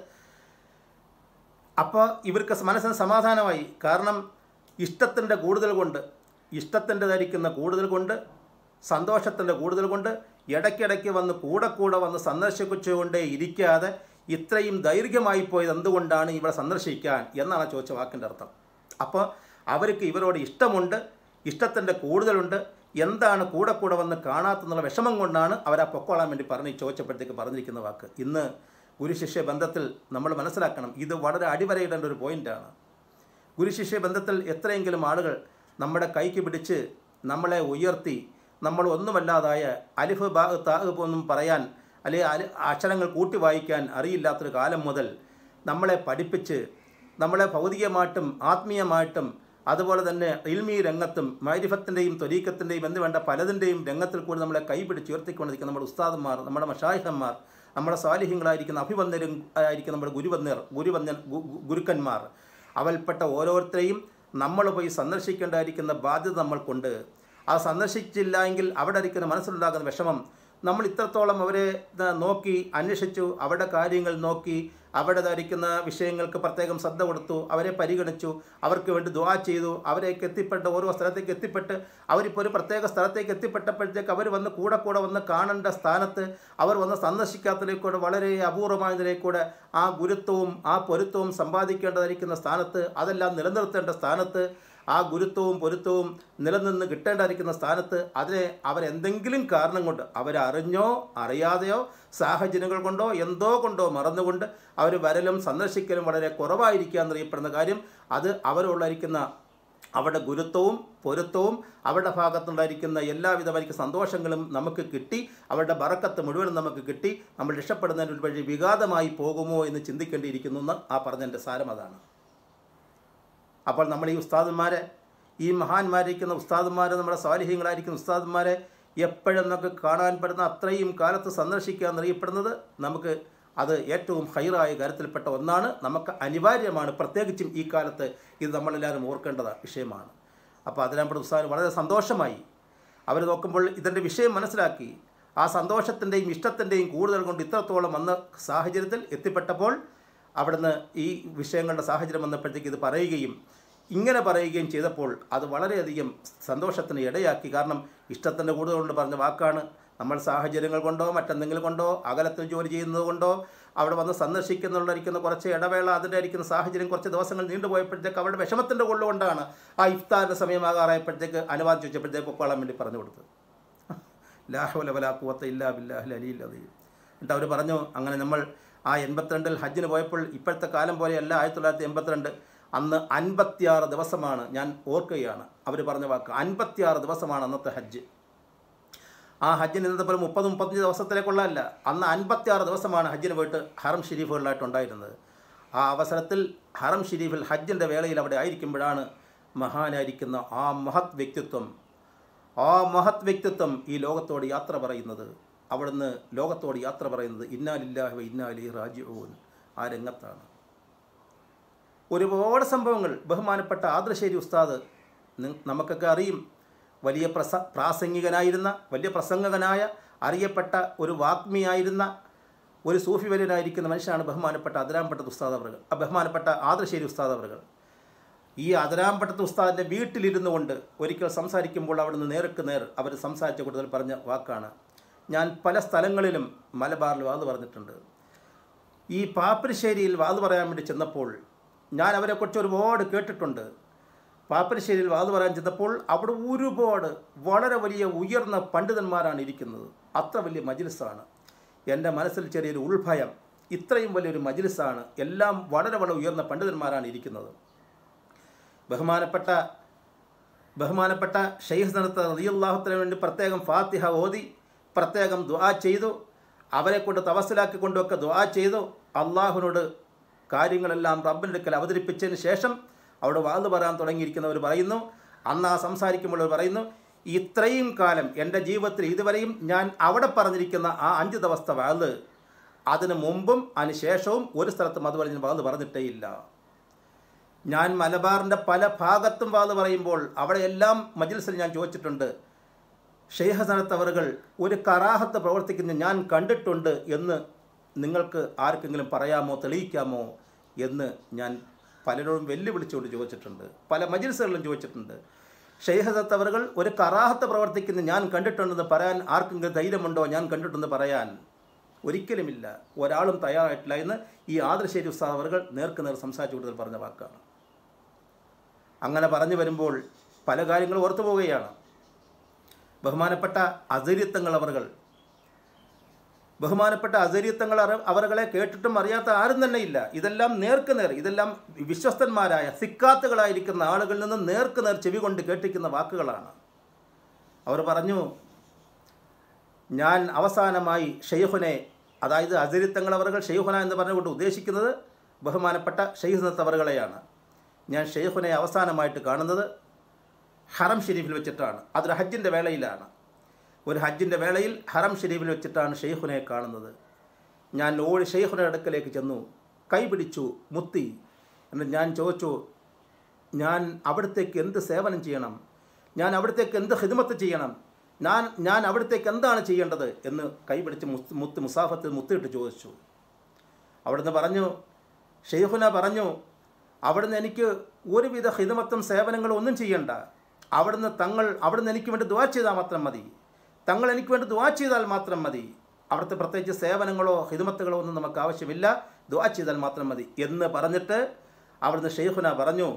അപ്പോൾ ഇവർക്ക് മനസ്സിന് സമാധാനമായി കാരണം ഇഷ്ടത്തിൻ്റെ കൂടുതൽ കൊണ്ട് ഇഷ്ടത്തിൻ്റെ ധരിക്കുന്ന കൂടുതൽ കൊണ്ട് സന്തോഷത്തിൻ്റെ കൂടുതൽ കൊണ്ട് ഇടയ്ക്കിടയ്ക്ക് വന്ന് കൂടെ കൂടെ വന്ന് സന്ദർശിച്ചുകൊണ്ടേ ഇരിക്കാതെ ഇത്രയും ദൈർഘ്യമായി പോയത് എന്തുകൊണ്ടാണ് ഇവിടെ സന്ദർശിക്കാൻ എന്നാണ് ആ ചോദിച്ച വാക്കിൻ്റെ അർത്ഥം അപ്പോൾ അവർക്ക് ഇവരോട് ഇഷ്ടമുണ്ട് ഇഷ്ടത്തിൻ്റെ കൂടുതലുണ്ട് എന്താണ് കൂടെ കൂടെ വന്ന് കാണാത്തെന്നുള്ള വിഷമം കൊണ്ടാണ് അവരാ പൊക്കോളാൻ വേണ്ടി പറഞ്ഞ് ചോദിച്ചപ്പോഴത്തേക്ക് പറഞ്ഞിരിക്കുന്ന വാക്ക് ഇന്ന് ഗുരുശിഷ്യ ബന്ധത്തിൽ നമ്മൾ മനസ്സിലാക്കണം ഇത് വളരെ അടിവരയിടേണ്ട ഒരു പോയിൻ്റാണ് ഗുരുശിഷ്യ ബന്ധത്തിൽ എത്രയെങ്കിലും ആളുകൾ നമ്മുടെ കൈക്ക് പിടിച്ച് നമ്മളെ ഉയർത്തി നമ്മൾ ഒന്നുമല്ലാതായ അലിഫ് ബാ താഹ് ഒന്നും പറയാൻ അല്ലെങ്കിൽ അലി അക്ഷരങ്ങൾ കൂട്ടി വായിക്കാൻ അറിയില്ലാത്തൊരു കാലം മുതൽ നമ്മളെ പഠിപ്പിച്ച് നമ്മളെ ഭൗതികമായിട്ടും ആത്മീയമായിട്ടും അതുപോലെ തന്നെ ഇൽമി രംഗത്തും മൈരിഫത്തിൻ്റെയും ത്വരീക്കത്തിൻ്റെയും എന്ന് വേണ്ട പലതിൻ്റെയും രംഗത്തിൽ കൂടി നമ്മളെ കൈപിടിച്ച് ഉയർത്തിക്കൊണ്ടിരിക്കുന്ന നമ്മുടെ ഉസ്താദന്മാർ നമ്മുടെ മഷായിഹന്മാർ നമ്മുടെ സാലിഹ്യങ്ങളായിരിക്കുന്ന അഭിവന്ദരും ആയിരിക്കുന്ന നമ്മുടെ ഗുരുവന്ദർ ഗുരുവന്ദൻ ഗു- ഗു- ഗുരുക്കന്മാർ അവൽപ്പെട്ട ഓരോരുത്തരെയും നമ്മൾ പോയി സന്ദർശിക്കേണ്ടതായിരിക്കുന്ന ബാധ്യത നമ്മൾക്കുണ്ട് അത് സന്ദർശിച്ചില്ല എങ്കിൽ അവിടെ ഇരിക്കുന്ന മനസ്സിലുണ്ടാകുന്ന വിഷമം നമ്മൾ ഇത്രത്തോളം അവരെ ന- നോക്കി അന്വേഷിച്ചു അവരുടെ കാര്യങ്ങൾ നോക്കി അവിടെ ധരിക്കുന്ന വിഷയങ്ങൾക്ക് പ്രത്യേകം ശ്രദ്ധ കൊടുത്തു അവരെ പരിഗണിച്ചു അവർക്ക് വേണ്ടി ദുആ ചെയ്തു അവരേക്ക് എത്തിപ്പെട്ട ഓരോ സ്ഥലത്തേക്ക് എത്തിപ്പെട്ട് അവരിപ്പോൾ ഒരു പ്രത്യേക സ്ഥലത്തേക്ക് എത്തിപ്പെട്ടപ്പോഴത്തേക്ക് അവർ വന്ന് കൂടെ കൂടെ വന്ന് കാണേണ്ട സ്ഥാനത്ത് അവർ വന്ന് സന്ദർശിക്കാത്തതിലേക്കൂടെ വളരെ അപൂർവമായതിലേക്കൂടെ ആ ഗുരുത്വവും ആ പൊരുത്തവും സമ്പാദിക്കേണ്ടതായിരിക്കുന്ന സ്ഥാനത്ത് അതെല്ലാം നിലനിർത്തേണ്ട സ്ഥാനത്ത് ആ ഗുരുത്വവും പൊരുത്തവും നിലനിന്ന് കിട്ടേണ്ടായിരിക്കുന്ന സ്ഥാനത്ത് അതിനെ അവരെന്തെങ്കിലും കാരണം കൊണ്ട് അവരറിഞ്ഞോ അറിയാതെയോ സാഹചര്യങ്ങൾ കൊണ്ടോ എന്തോ കൊണ്ടോ മറന്നുകൊണ്ട് അവർ വരലും സന്ദർശിക്കലും വളരെ കുറവായിരിക്കുക എന്നറിയപ്പെടുന്ന കാര്യം അത് അവരുള്ളായിരിക്കുന്ന അവരുടെ ഗുരുത്വവും പൊരുത്തവും അവരുടെ ഭാഗത്തുണ്ടായിരിക്കുന്ന എല്ലാവിധമായിരിക്കുന്ന സന്തോഷങ്ങളും നമുക്ക് കിട്ടി അവരുടെ ബറക്കത്ത് മുഴുവനും നമുക്ക് കിട്ടി നമ്മൾ രക്ഷപ്പെടുന്നതിന് ഒരു വഴി വിഘാതമായി പോകുമോ എന്ന് ചിന്തിക്കേണ്ടിയിരിക്കുന്നു എന്ന് ആ പറഞ്ഞതിൻ്റെ സാരം അതാണ് അപ്പോൾ നമ്മൾ ഈ ഉസ്താദന്മാരെ ഈ മഹാന്മാരിക്കുന്ന ഉസ്താദന്മാരെ നമ്മുടെ സ്വാലിഹ്യങ്ങളായിരിക്കുന്ന ഉസ്താദന്മാരെ എപ്പോഴും നമുക്ക് കാണാൻ പറ്റുന്ന അത്രയും കാലത്ത് സന്ദർശിക്കുക എന്നറിയപ്പെടുന്നത് നമുക്ക് അത് ഏറ്റവും ഹൈറായ കാര്യത്തിൽപ്പെട്ട ഒന്നാണ് നമുക്ക് അനിവാര്യമാണ് പ്രത്യേകിച്ചും ഈ കാലത്ത് ഇത് നമ്മളെല്ലാവരും ഓർക്കേണ്ടത് വിഷയമാണ് അപ്പോൾ അതിനാകുമ്പോൾ ഉസ്താദിന് വളരെ സന്തോഷമായി അവർ നോക്കുമ്പോൾ ഇതിൻ്റെ വിഷയം മനസ്സിലാക്കി ആ സന്തോഷത്തിൻ്റെയും ഇഷ്ടത്തിൻ്റെയും കൂടുതൽ കൊണ്ട് ഇത്രത്തോളം വന്ന സാഹചര്യത്തിൽ എത്തിപ്പെട്ടപ്പോൾ അവിടുന്ന് ഈ വിഷയങ്ങളുടെ സാഹചര്യം വന്നപ്പോഴത്തേക്ക് ഇത് പറയുകയും ഇങ്ങനെ പറയുകയും ചെയ്തപ്പോൾ അത് വളരെയധികം സന്തോഷത്തിന് ഇടയാക്കി കാരണം ഇഷ്ടത്തിൻ്റെ കൂടുതൽ കൊണ്ട് പറഞ്ഞ വാക്കാണ് നമ്മൾ സാഹചര്യങ്ങൾ കൊണ്ടോ മറ്റെന്തെങ്കിലും കൊണ്ടോ അകലത്തിൽ ജോലി ചെയ്യുന്നത് കൊണ്ടോ അവിടെ വന്ന് സന്ദർശിക്കുന്നുള്ളിരിക്കുന്ന കുറച്ച് ഇടവേള അതിൻ്റെ ഇരിക്കുന്ന സാഹചര്യം കുറച്ച് ദിവസങ്ങൾ നീണ്ടുപോയപ്പോഴത്തേക്ക് അവരുടെ വിഷമത്തിൻ്റെ കൊള്ളുകൊണ്ടാണ് ആ ഇഫ്താറിൻ്റെ സമയമാകാറായപ്പോഴത്തേക്ക് അനുവാദം ചോദിച്ചപ്പോഴത്തേക്ക് ഒപ്പാളാൻ വേണ്ടി പറഞ്ഞു കൊടുത്തത് ലാഹുല വലാക്കുവത്ത ഇല്ലാ ബില്ലാഹിൽ അലിയിൽ അതെയും എന്നിട്ട് അവർ പറഞ്ഞു അങ്ങനെ നമ്മൾ ആ എൺപത്തിരണ്ടിൽ ഹജ്ജിന് പോയപ്പോൾ ഇപ്പോഴത്തെ കാലം പോലെയല്ല ആയിരത്തി തൊള്ളായിരത്തി എൺപത്തിരണ്ട് അന്ന് അൻപത്തിയാറ് ദിവസമാണ് ഞാൻ ഓർക്കുകയാണ് അവർ പറഞ്ഞ വാക്ക് അൻപത്തിയാറ് ദിവസമാണ് അന്നത്തെ ഹജ്ജ് ആ ഹജ്ജിന് ഇന്നത്തെ പോലെ മുപ്പത് മുപ്പത്തഞ്ച് ദിവസത്തിലേക്കുള്ളതല്ല അന്ന് അൻപത്തിയാറ് ദിവസമാണ് ഹജ്ജിന് പോയിട്ട് ഹറം ഷെരീഫുകളിലായിട്ടുണ്ടായിരുന്നത് ആ അവസരത്തിൽ ഹറം ഷെരീഫിൽ ഹജ്ജിൻ്റെ വേളയിൽ അവിടെ ആയിരിക്കുമ്പോഴാണ് മഹാനായിരിക്കുന്ന ആ മഹത് വ്യക്തിത്വം ആ മഹത് വ്യക്തിത്വം ഈ ലോകത്തോട് യാത്ര പറയുന്നത് അവിടുന്ന് ലോകത്തോട് യാത്ര പറയുന്നത് ഇന്നാലില്ലാഹു ഇന്നാലി റാജിഊൻ ആ രംഗത്താണ് ഒരുപാട് സംഭവങ്ങൾ ബഹുമാനപ്പെട്ട ആദർശേരി ഉസ്താദ് നി- നമുക്കൊക്കെ അറിയും വലിയ പ്രസ പ്രാസംഗികനായിരുന്ന വലിയ പ്രസംഗകനായ അറിയപ്പെട്ട ഒരു വാഗ്മിയായിരുന്ന ഒരു സൂഫി വര്യനായിരിക്കുന്ന മനുഷ്യനാണ് ബഹുമാനപ്പെട്ട അതിരാമ്പട്ട ഉസ്താദ് അവറുകൾ ആ ബഹുമാനപ്പെട്ട ആദർശേരി ഉസ്താദ് അവറുകൾ ഈ അതിരാമ്പട്ടത്ത് ഉസ്താദിൻ്റെ വീട്ടിലിരുന്നു കൊണ്ട് ഒരിക്കൽ സംസാരിക്കുമ്പോൾ അവിടുന്ന് നേർക്ക് നേർ അവർ സംസാരിച്ച കൂടുതൽ പറഞ്ഞ വാക്കാണ് ഞാൻ പല സ്ഥലങ്ങളിലും മലബാറിൽ വാത് പറഞ്ഞിട്ടുണ്ട് ഈ പാപ്പരശ്ശേരിയിൽ വാത് പറയാൻ വേണ്ടി ചെന്നപ്പോൾ ഞാൻ അവരെക്കുറിച്ച് ഒരുപാട് കേട്ടിട്ടുണ്ട് പാപ്പരശ്ശേരിയിൽ വാത് പറയാൻ ചെന്നപ്പോൾ അവിടെ ഒരുപാട് വളരെ വലിയ ഉയർന്ന പണ്ഡിതന്മാരാണ് ഇരിക്കുന്നത് അത്ര വലിയ മജിലിസാണ് എൻ്റെ മനസ്സിൽ ചെറിയൊരു ഉൾഭയം ഇത്രയും വലിയൊരു മജിലിസാണ് എല്ലാം വളരെ വളരെ ഉയർന്ന പണ്ഡിതന്മാരാണ് ഇരിക്കുന്നത് ബഹുമാനപ്പെട്ട ബഹുമാനപ്പെട്ട ഷെയ്ഖ് സനത്ത് റതിയുള്ളാഹുത്തിന് വേണ്ടി പ്രത്യേകം ഫാത്തിഹ ഓതി പ്രത്യേകം ദുആ ചെയ്തു അവരെ കൊണ്ട് തവസ്സിലാക്കി കൊണ്ടുമൊക്കെ ദുആ ചെയ്തു അള്ളാഹുവിനോട് കാര്യങ്ങളെല്ലാം റബ്ബിൻ്റെ അടുക്കൽ അവതരിപ്പിച്ചതിന് ശേഷം അവിടെ വാത് പറയാൻ തുടങ്ങിയിരിക്കുന്നവർ പറയുന്നു അന്ന് ആ സംസാരിക്കുമ്പോൾ അവർ പറയുന്നു ഇത്രയും കാലം എൻ്റെ ജീവിതത്തിൽ ഇതുവരെയും ഞാൻ അവിടെ പറഞ്ഞിരിക്കുന്ന ആ അഞ്ച് ദിവസത്തെ വാത് അതിന് മുമ്പും അതിന് ശേഷവും ഒരു സ്ഥലത്തും അതുപോലെ ഞാൻ വാത് പറഞ്ഞിട്ടേ ഇല്ല ഞാൻ മലബാറിൻ്റെ പല ഭാഗത്തും വാത് പറയുമ്പോൾ അവിടെയെല്ലാം മജിൽസിൽ ഞാൻ ചോദിച്ചിട്ടുണ്ട് ഷെയ്ഖ് ഹസനത്ത് അവറുകൾ ഒരു കറാഹത്ത് പ്രവർത്തിക്കുന്ന ഞാൻ കണ്ടിട്ടുണ്ട് എന്ന് നിങ്ങൾക്ക് ആർക്കെങ്കിലും പറയാമോ തെളിയിക്കാമോ എന്ന് ഞാൻ പലരോടും വെല്ലുവിളിച്ചുകൊണ്ട് ചോദിച്ചിട്ടുണ്ട് പല മജിൽസുകളിലും ചോദിച്ചിട്ടുണ്ട് ഷെയ്ഖ് ഹസനത്ത് അവറുകൾ ഒരു കറാഹത്ത് പ്രവർത്തിക്കുന്ന ഞാൻ കണ്ടിട്ടുണ്ടെന്ന് പറയാൻ ആർക്കെങ്കിലും ധൈര്യമുണ്ടോ ഞാൻ കണ്ടിട്ടുണ്ടെന്ന് പറയാൻ ഒരിക്കലുമില്ല ഒരാളും തയ്യാറായിട്ടില്ല എന്ന് ഈ ആദർശേരി ഉസ്താദ് അവറുകൾ നേർക്ക് നേർ സംസാരിച്ചു കൂടുതൽ പറഞ്ഞ വാക്കാണ് അങ്ങനെ പറഞ്ഞു വരുമ്പോൾ പല കാര്യങ്ങളും ഓർത്തു പോവുകയാണ് ബഹുമാനപ്പെട്ട അസരിയത്തങ്ങൾ അവർകൾ ബഹുമാനപ്പെട്ട അസരിയത്തങ്ങൾ അവറുകളെ കേട്ടിട്ടും അറിയാത്ത ആരും തന്നെ ഇല്ല ഇതെല്ലാം നേർക്ക് നേർ ഇതെല്ലാം വിശ്വസ്തന്മാരായ സിക്കാത്തുകളായിരിക്കുന്ന ആളുകളിൽ നിന്ന് നേർക്ക് നേർ ചെവി കൊണ്ട് കേട്ടിക്കുന്ന വാക്കുകളാണ് അവർ പറഞ്ഞു ഞാൻ അവസാനമായി ഷെയ്ഖുനെ അതായത് അസരിത്തങ്ങൾ അവറുകൾ ഷെയ്ഖുന എന്ന് പറഞ്ഞുകൊണ്ട് ഉദ്ദേശിക്കുന്നത് ബഹുമാനപ്പെട്ട ഷെയ്ഖ് തവറുകളെയാണ് ഞാൻ ഷെയ്ഖുനെ അവസാനമായിട്ട് കാണുന്നത് ഹറം ഷെരീഫിൽ വെച്ചിട്ടാണ് അതൊരു ഹജ്ജിൻ്റെ വേളയിലാണ് ഒരു ഹജ്ജിൻ്റെ വേളയിൽ ഹറം ഷെരീഫിൽ വെച്ചിട്ടാണ് ഷെയ്ഖുനെ കാണുന്നത് ഞാൻ ഓടി ഷെയ്ഖുനെ അടുക്കലേക്ക് ചെന്നു കൈ പിടിച്ചു മുത്തി എന്നിട്ട് ഞാൻ ചോദിച്ചു ഞാൻ അവിടത്തേക്ക് എന്ത് സേവനം ചെയ്യണം ഞാൻ അവിടത്തേക്ക് എന്ത് ഹിദ്മത്ത് ചെയ്യണം ഞാൻ ഞാൻ അവിടത്തേക്ക് എന്താണ് ചെയ്യേണ്ടത് എന്ന് കൈപിടിച്ച് മുത്ത് മുത്ത് മുസാഫത്ത് മുത്തിയിട്ട് ചോദിച്ചു അവിടുന്ന് പറഞ്ഞു ഷെയ്ഖുന പറഞ്ഞു അവിടുന്ന് എനിക്ക് ഒരുവിധ ഹിതമത്തും സേവനങ്ങളും ഒന്നും ചെയ്യണ്ട അവിടുന്ന് തങ്ങൾ അവിടുന്ന് എനിക്ക് വേണ്ടി ദുവാ ചെയ്താൽ മാത്രം മതി തങ്ങൾ എനിക്ക് വേണ്ടി ദുവാ ചെയ്താൽ മാത്രം മതി അവിടുത്തെ പ്രത്യേകിച്ച് സേവനങ്ങളോ ഹിതമത്തുകളോ ഒന്നും നമുക്ക് ആവശ്യമില്ല ദുവാ ചെയ്താൽ മാത്രം മതി എന്ന് പറഞ്ഞിട്ട് അവിടുന്ന് ഷെയ്ഖുന പറഞ്ഞു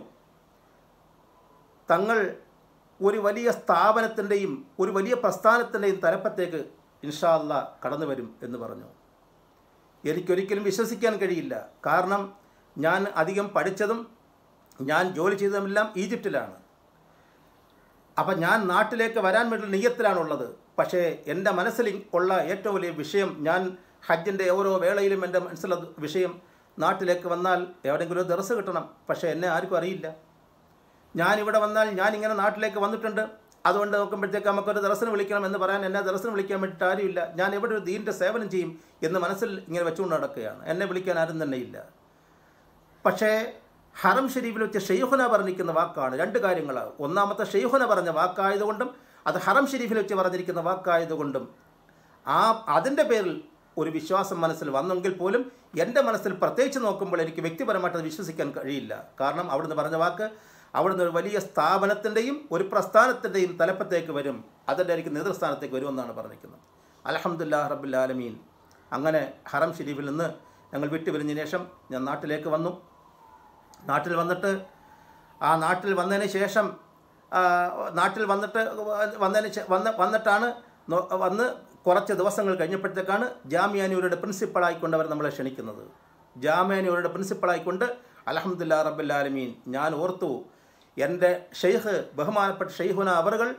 തങ്ങൾ ഒരു വലിയ സ്ഥാപനത്തിൻ്റെയും ഒരു വലിയ പ്രസ്ഥാനത്തിൻ്റെയും തലപ്പത്തേക്ക് ഇൻഷാ അല്ല കടന്നു വരും എന്ന് പറഞ്ഞു എനിക്കൊരിക്കലും വിശ്വസിക്കാൻ കഴിയില്ല കാരണം ഞാൻ അധികം പഠിച്ചതും ഞാൻ ജോലി ചെയ്തതുമെല്ലാം ഈജിപ്തിലാണ് അപ്പം ഞാൻ നാട്ടിലേക്ക് വരാൻ വേണ്ടി നെയ്യത്തിലാണുള്ളത് പക്ഷേ എൻ്റെ മനസ്സിൽ ഉള്ള ഏറ്റവും വലിയ വിഷയം ഞാൻ ഹജ്ജിൻ്റെ ഓരോ വേളയിലും എൻ്റെ മനസ്സിലുള്ള വിഷയം നാട്ടിലേക്ക് വന്നാൽ എവിടെയെങ്കിലും ഒരു ദർസ് കിട്ടണം പക്ഷേ എന്നെ ആർക്കും അറിയില്ല ഞാൻ ഇവിടെ വന്നാൽ ഞാൻ ഇങ്ങനെ നാട്ടിലേക്ക് വന്നിട്ടുണ്ട് അതുകൊണ്ട് നോക്കുമ്പോഴത്തേക്ക് നമുക്കൊരു ദർശനം വിളിക്കണം എന്ന് പറയാൻ എന്നെ ദർശനം വിളിക്കാൻ വേണ്ടിയിട്ട് ആരുമില്ല ഞാൻ എവിടെ ഒരു ദീൻ്റെ സേവനം ചെയ്യും എന്ന് മനസ്സിൽ ഇങ്ങനെ വെച്ചുകൊണ്ട് നടക്കുകയാണ് എന്നെ വിളിക്കാൻ ആരും തന്നെ ഇല്ല പക്ഷേ ഹറം ഷെരീഫിൽ വെച്ച് ഷെയ്ഖുന പറഞ്ഞിരിക്കുന്ന വാക്കാണ് രണ്ട് കാര്യങ്ങളാണ് ഒന്നാമത്തെ ഷെയ്ഖുന പറഞ്ഞ വാക്കായതുകൊണ്ടും അത് ഹറം ഷെരീഫിൽ വെച്ച് പറഞ്ഞിരിക്കുന്ന വാക്കായതുകൊണ്ടും ആ അതിൻ്റെ പേരിൽ ഒരു വിശ്വാസം മനസ്സിൽ വന്നെങ്കിൽ പോലും എൻ്റെ മനസ്സിൽ പ്രത്യേകിച്ച് നോക്കുമ്പോൾ എനിക്ക് വ്യക്തിപരമായിട്ട് അത് വിശ്വസിക്കാൻ കഴിയില്ല കാരണം അവിടുന്ന് പറഞ്ഞ വാക്ക് അവിടുന്ന് ഒരു വലിയ സ്ഥാപനത്തിൻ്റെയും ഒരു പ്രസ്ഥാനത്തിൻ്റെയും തലപ്പത്തേക്ക് വരും അതിൻ്റെ എനിക്ക് നേതൃസ്ഥാനത്തേക്ക് വരുമെന്നാണ് പറഞ്ഞിരിക്കുന്നത് അലഹമുല്ലാ റബുല്ലാലമീൻ അങ്ങനെ ഹറം ഷെരീഫിൽ നിന്ന് ഞങ്ങൾ വിട്ടുപിരിഞ്ഞതിന് ശേഷം ഞാൻ നാട്ടിലേക്ക് വന്നു നാട്ടിൽ വന്നിട്ട് ആ നാട്ടിൽ വന്നതിന് ശേഷം ആ, നാട്ടിൽ വന്നിട്ട് വന്നതിന് ശേ- വന്ന് വന്നിട്ടാണ് നോ- വന്ന് കുറച്ച് ദിവസങ്ങൾ കഴിഞ്ഞപ്പോഴത്തേക്കാണ് ജാമ്യാനൂരുടെ പ്രിൻസിപ്പളായിക്കൊണ്ട് അവർ നമ്മളെ ക്ഷണിക്കുന്നത് ജാമ്യാനൂരുടെ പ്രിൻസിപ്പളായിക്കൊണ്ട് അലഹമുല്ലാ റബ്ബുല്ലാലമീൻ ഞാൻ ഓർത്തു എൻ്റെ ഷെയ്ഖ് ബഹുമാനപ്പെട്ട ഷെയ്ഖുന അവറുകൾ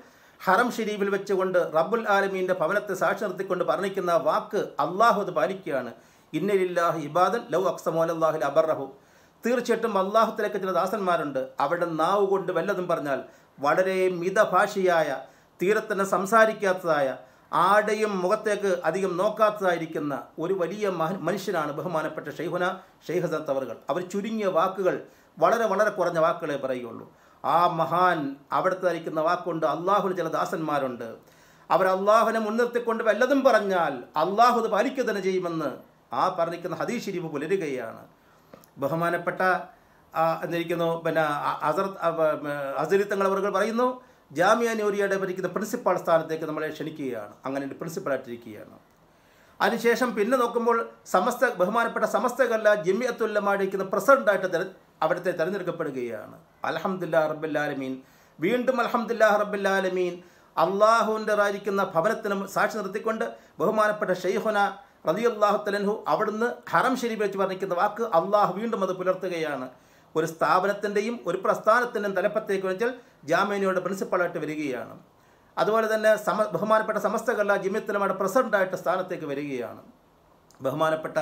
ഹറം ഷരീഫിൽ വെച്ചുകൊണ്ട് റബ്ബുൽ ആലമീൻ്റെ ഭവനത്തെ സാക്ഷി നിർത്തിക്കൊണ്ട് പറഞ്ഞിരിക്കുന്ന വാക്ക് അള്ളാഹു അത് പാലിക്കുകയാണ് ഇന്നലില്ലാഹ് ഇബാദൻ ലൗ അക്സമോലല്ലാഹിൽ അബർറഹു തീർച്ചയായിട്ടും അള്ളാഹുത്തിലേക്ക് ചില ദാസന്മാരുണ്ട് അവരുടെ നാവ് കൊണ്ട് വല്ലതും പറഞ്ഞാൽ വളരെ മിതഭാഷിയായ തീരെ തന്നെ സംസാരിക്കാത്തതായ ആടെയും മുഖത്തേക്ക് അധികം നോക്കാത്തതായിരിക്കുന്ന ഒരു വലിയ മഹ- മനുഷ്യനാണ് ബഹുമാനപ്പെട്ട ഷെയ്ഹുന ഷെയ്ഹസത്ത് അവറുകൾ അവർ ചുരുങ്ങിയ വാക്കുകൾ വളരെ വളരെ കുറഞ്ഞ വാക്കുകളെ പറയുള്ളൂ ആ മഹാൻ അവിടുത്തെ ധരിക്കുന്ന വാക്കുകൊണ്ട് അള്ളാഹുവിന് ചില ദാസന്മാരുണ്ട് അവർ അള്ളാഹുവിനെ മുൻനിർത്തിക്കൊണ്ട് വല്ലതും പറഞ്ഞാൽ അള്ളാഹു അത് പാലിക്കുക തന്നെ ചെയ്യുമെന്ന് ആ പറഞ്ഞിരിക്കുന്ന ഹദീസ് ശരീഫ് പുലരുകയാണ് ബഹുമാനപ്പെട്ട ആ, എന്നിരിക്കുന്നു പിന്നെ അസർ അസരിത്തങ്ങൾ അവർ പറയുന്നു ജാമ്യ നൂരിയുടെ ഭരിക്കുന്ന പ്രിൻസിപ്പാൾ സ്ഥാനത്തേക്ക് നമ്മളെ ക്ഷണിക്കുകയാണ് അങ്ങനെ ഒരു പ്രിൻസിപ്പളായിട്ടിരിക്കുകയാണ് അതിനുശേഷം പിന്നെ നോക്കുമ്പോൾ സമസ്ത ബഹുമാനപ്പെട്ട സമസ്തകല്ല ജമിയത്തുല്ലമായിരിക്കുന്ന പ്രസിഡന്റായിട്ട് തെര അവിടുത്തെ തിരഞ്ഞെടുക്കപ്പെടുകയാണ് അലഹമുല്ലാ റബ്ബുല്ലാലമീൻ വീണ്ടും അലഹമുല്ലാ റബ്ബുല്ലാലമീൻ അള്ളാഹുവിൻ്റെ ആയിരിക്കുന്ന ഭവനത്തിനും സാക്ഷി നിർത്തിക്കൊണ്ട് ബഹുമാനപ്പെട്ട ഷെയ്ഹുന റതിയുല്ലാഹു തലൻഹു അവിടുന്ന് ഹറം ഷരീഫ് വെച്ച് പറഞ്ഞിരിക്കുന്ന വാക്ക് അള്ളാഹു വീണ്ടും അത് പുലർത്തുകയാണ് ഒരു സ്ഥാപനത്തിൻ്റെയും ഒരു പ്രസ്ഥാനത്തിൻ്റെയും തലപ്പത്തേക്ക് വെച്ചാൽ ജാമ്യനയുടെ പ്രിൻസിപ്പളായിട്ട് വരികയാണ് അതുപോലെ തന്നെ സമ ബഹുമാനപ്പെട്ട സമസ്ത കല്ല ജിമ്യത്തിലമയുടെ പ്രസിഡൻ്റായിട്ട് സ്ഥാനത്തേക്ക് വരികയാണ് ബഹുമാനപ്പെട്ട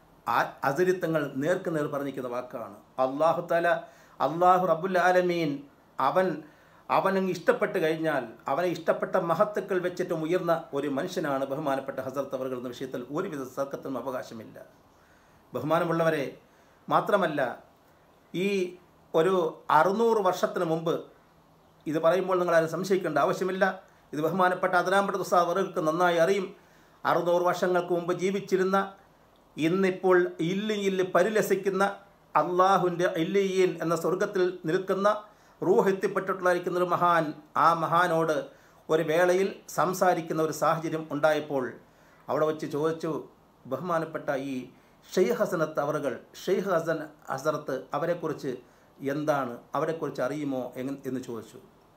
ആ- അസരിത്തങ്ങൾ നേർക്ക് നേർ പറഞ്ഞിരിക്കുന്ന വാക്കാണ് അള്ളാഹു തല അള്ളാഹു റബുൽ ആലമീൻ അവൻ അവനങ്ങ് ഇഷ്ടപ്പെട്ട് കഴിഞ്ഞാൽ അവനെ ഇഷ്ടപ്പെട്ട മഹത്തുക്കൾ വെച്ചിട്ടും ഉയർന്ന ഒരു മനുഷ്യനാണ് ബഹുമാനപ്പെട്ട ഹസരത്ത് അവർ എന്ന വിഷയത്തിൽ ഒരുവിധ തർക്കത്തിനും അവകാശമില്ല ബഹുമാനമുള്ളവരെ മാത്രമല്ല ഈ ഒരു അറുന്നൂറ് വർഷത്തിന് മുമ്പ് ഇത് പറയുമ്പോൾ നിങ്ങൾ ആരും സംശയിക്കേണ്ട ആവശ്യമില്ല ഇത് ബഹുമാനപ്പെട്ട അതിരാമ്പട്ട ഉസ്താദ് അവർക്ക് നന്നായി അറിയും അറുന്നൂറ് വർഷങ്ങൾക്ക് മുമ്പ് ജീവിച്ചിരുന്ന ഇന്നിപ്പോൾ ഇല്ലി ഇല്ല് പരിലസിക്കുന്ന അള്ളാഹുവിൻ്റെ ഇല്ലിയീൻ എന്ന സ്വർഗത്തിൽ നിൽക്കുന്ന റൂഹ് എത്തിപ്പെട്ടിട്ടുള്ളായിരിക്കുന്ന ഒരു മഹാൻ ആ മഹാനോട് ഒരു വേളയിൽ സംസാരിക്കുന്ന ഒരു സാഹചര്യം ഉണ്ടായപ്പോൾ അവിടെ വെച്ച് ചോദിച്ചു ബഹുമാനപ്പെട്ട ഈ ഷെയ്ഖ് ഹസനത്ത് അവറുകൾ ഷെയ്ഖ് ഹസൻ ഹസറത്ത് അവരെക്കുറിച്ച് എന്താണ് അവരെക്കുറിച്ച് അറിയുമോ എന്ന് എന്ന് ചോദിച്ചു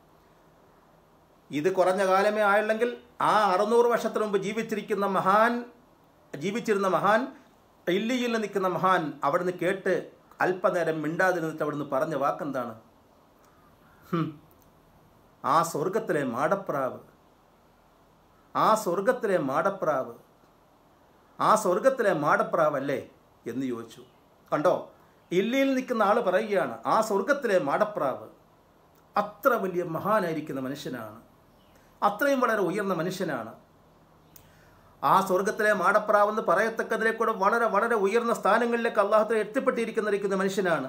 ഇത് കുറഞ്ഞ കാലമേ ആയുള്ളെങ്കിൽ ആ അറുന്നൂറ് വർഷത്തിന് മുമ്പ് ജീവിച്ചിരിക്കുന്ന മഹാൻ ജീവിച്ചിരുന്ന മഹാൻ ഇല്ലിയിൽ നിൽക്കുന്ന മഹാൻ അവിടുന്ന് കേട്ട് അല്പനേരം മിണ്ടാതിരുന്നിട്ട് അവിടുന്ന് പറഞ്ഞ വാക്കെന്താണ് ഹും, ആ സ്വർഗത്തിലെ മാടപ്രാവ് ആ സ്വർഗത്തിലെ മാടപ്രാവ് ആ സ്വർഗത്തിലെ മാടപ്രാവല്ലേ എന്ന് ചോദിച്ചു കണ്ടോ ഇല്ലയിൽ നിൽക്കുന്ന ആൾ പറയുകയാണ് ആ സ്വർഗത്തിലെ മാടപ്രാവ് അത്ര വലിയ മഹാനായിരിക്കുന്ന മനുഷ്യനാണ് അത്രയും വളരെ ഉയർന്ന മനുഷ്യനാണ് ആ സ്വർഗത്തിലെ മാടപ്രാവെന്ന് പറയത്തക്കതിലെ കൂടെ വളരെ വളരെ ഉയർന്ന സ്ഥാനങ്ങളിലേക്ക് അള്ളാഹത്തെ എത്തിപ്പെട്ടിരിക്കുന്ന മനുഷ്യനാണ്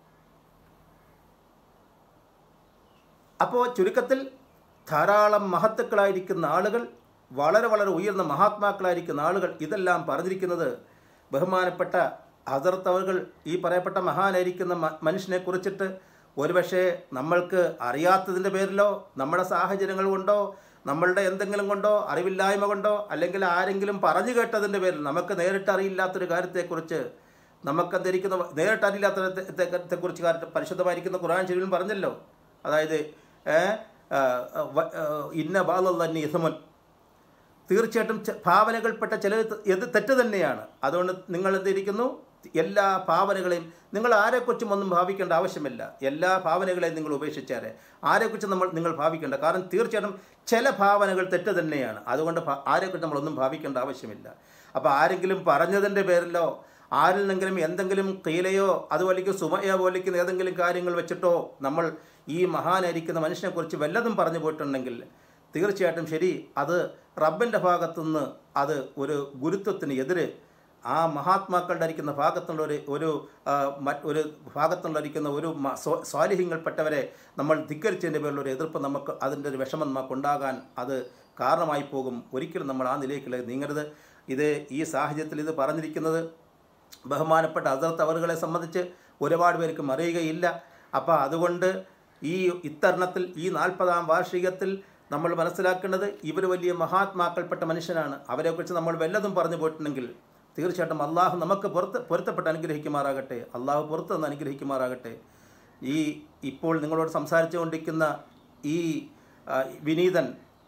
അപ്പോൾ ചുരുക്കത്തിൽ ധാരാളം മഹത്തുക്കളായിരിക്കുന്ന ആളുകൾ വളരെ വളരെ ഉയർന്ന മഹാത്മാക്കളായിരിക്കുന്ന ആളുകൾ ഇതെല്ലാം പറഞ്ഞിരിക്കുന്നത് ബഹുമാനപ്പെട്ട ഹസർത്തവകൾ ഈ പറയപ്പെട്ട മഹാനായിരിക്കുന്ന മ- മനുഷ്യനെ കുറിച്ചിട്ട് ഒരുപക്ഷെ നമ്മൾക്ക് അറിയാത്തതിൻ്റെ പേരിലോ നമ്മുടെ സാഹചര്യങ്ങൾ കൊണ്ടോ നമ്മളുടെ എന്തെങ്കിലും കൊണ്ടോ അറിവില്ലായ്മ കൊണ്ടോ അല്ലെങ്കിൽ ആരെങ്കിലും പറഞ്ഞു കേട്ടതിൻ്റെ പേരിൽ നമുക്ക് നേരിട്ട് അറിയില്ലാത്തൊരു കാര്യത്തെക്കുറിച്ച് നമുക്ക് ധരിക്കുന്ന നേരിട്ട് അറിയില്ലാത്ത കുറിച്ച് പരിശുദ്ധമായിരിക്കുന്ന ഖുർആൻ ശരീരം പറഞ്ഞല്ലോ അതായത് ഏ, ആ, വ- ആ, ഇന്ന ബാലി ഇസമുൻ തീർച്ചയായിട്ടും ച- ഭാവനകൾപ്പെട്ട ചിലത് ഇത് തെറ്റ് തന്നെയാണ് അതുകൊണ്ട് നിങ്ങൾ എന്തിരിക്കുന്നു എല്ലാ ഭാവനകളെയും നിങ്ങൾ ആരെക്കുറിച്ചും ഒന്നും ഭാവിക്കേണ്ട ആവശ്യമില്ല എല്ലാ ഭാവനകളെയും നിങ്ങൾ ഉപേക്ഷിച്ചാരെ ആരെക്കുറിച്ചും നമ്മൾ നിങ്ങൾ ഭാവിക്കേണ്ട കാരണം തീർച്ചയായിട്ടും ചില ഭാവനകൾ തെറ്റ് തന്നെയാണ് അതുകൊണ്ട് ഭ- ആരെക്കുറിച്ച് നമ്മളൊന്നും ഭാവിക്കേണ്ട ആവശ്യമില്ല അപ്പോൾ ആരെങ്കിലും പറഞ്ഞതിൻ്റെ പേരിലോ ആരിൽ നിന്നെങ്കിലും എന്തെങ്കിലും കീലയോ അതുപോലെയും സുമയോ പോലിക്കുന്ന ഏതെങ്കിലും കാര്യങ്ങൾ വെച്ചിട്ടോ നമ്മൾ ഈ മഹാനായിരിക്കുന്ന മനുഷ്യനെക്കുറിച്ച് വല്ലതും പറഞ്ഞു പോയിട്ടുണ്ടെങ്കിൽ തീർച്ചയായിട്ടും ശരി അത് റബ്ബിൻ്റെ ഭാഗത്തുനിന്ന് അത് ഒരു ഗുരുത്വത്തിന് എതിര് ആ മഹാത്മാക്കളുടെ ഇരിക്കുന്ന ഭാഗത്തുള്ള ഒരു ഒരു ആ, മറ്റ് ഒരു ഭാഗത്തുള്ള ഇരിക്കുന്ന ഒരു മ- സ്വ- സ്വാലിഹ്യങ്ങൾപ്പെട്ടവരെ നമ്മൾ ധിക്കരിച്ചതിൻ്റെ പേരിൽ ഒരു എതിർപ്പ് നമുക്ക് അതിൻ്റെ ഒരു വിഷമം നമുക്കുണ്ടാകാൻ അത് കാരണമായി പോകും ഒരിക്കലും നമ്മൾ ആ നിലയിലേക്ക് നീങ്ങരുത് ഇത് ഈ സാഹചര്യത്തിൽ ഇത് പറഞ്ഞിരിക്കുന്നത് ബഹുമാനപ്പെട്ട അതിർത്ത് അവറുകളെ സംബന്ധിച്ച് ഒരുപാട് പേർക്കും അറിയുകയില്ല അപ്പോൾ അതുകൊണ്ട് ഈ ഇത്തരണത്തിൽ ഈ നാൽപ്പതാം വാർഷികത്തിൽ നമ്മൾ മനസ്സിലാക്കേണ്ടത് ഇവർ വലിയ മഹാത്മാക്കൾപ്പെട്ട മനുഷ്യനാണ് അവരെക്കുറിച്ച് നമ്മൾ വല്ലതും പറഞ്ഞു പോയിട്ടുണ്ടെങ്കിൽ തീർച്ചയായിട്ടും അള്ളാഹു നമുക്ക് പുറത്ത് പൊരുത്തപ്പെട്ട് അനുഗ്രഹിക്കുമാറാകട്ടെ അള്ളാഹു പുറത്ത് നിന്ന് അനുഗ്രഹിക്കുമാറാകട്ടെ ഈ ഇപ്പോൾ നിങ്ങളോട് സംസാരിച്ചുകൊണ്ടിരിക്കുന്ന ഈ ആ, വിനീതൻ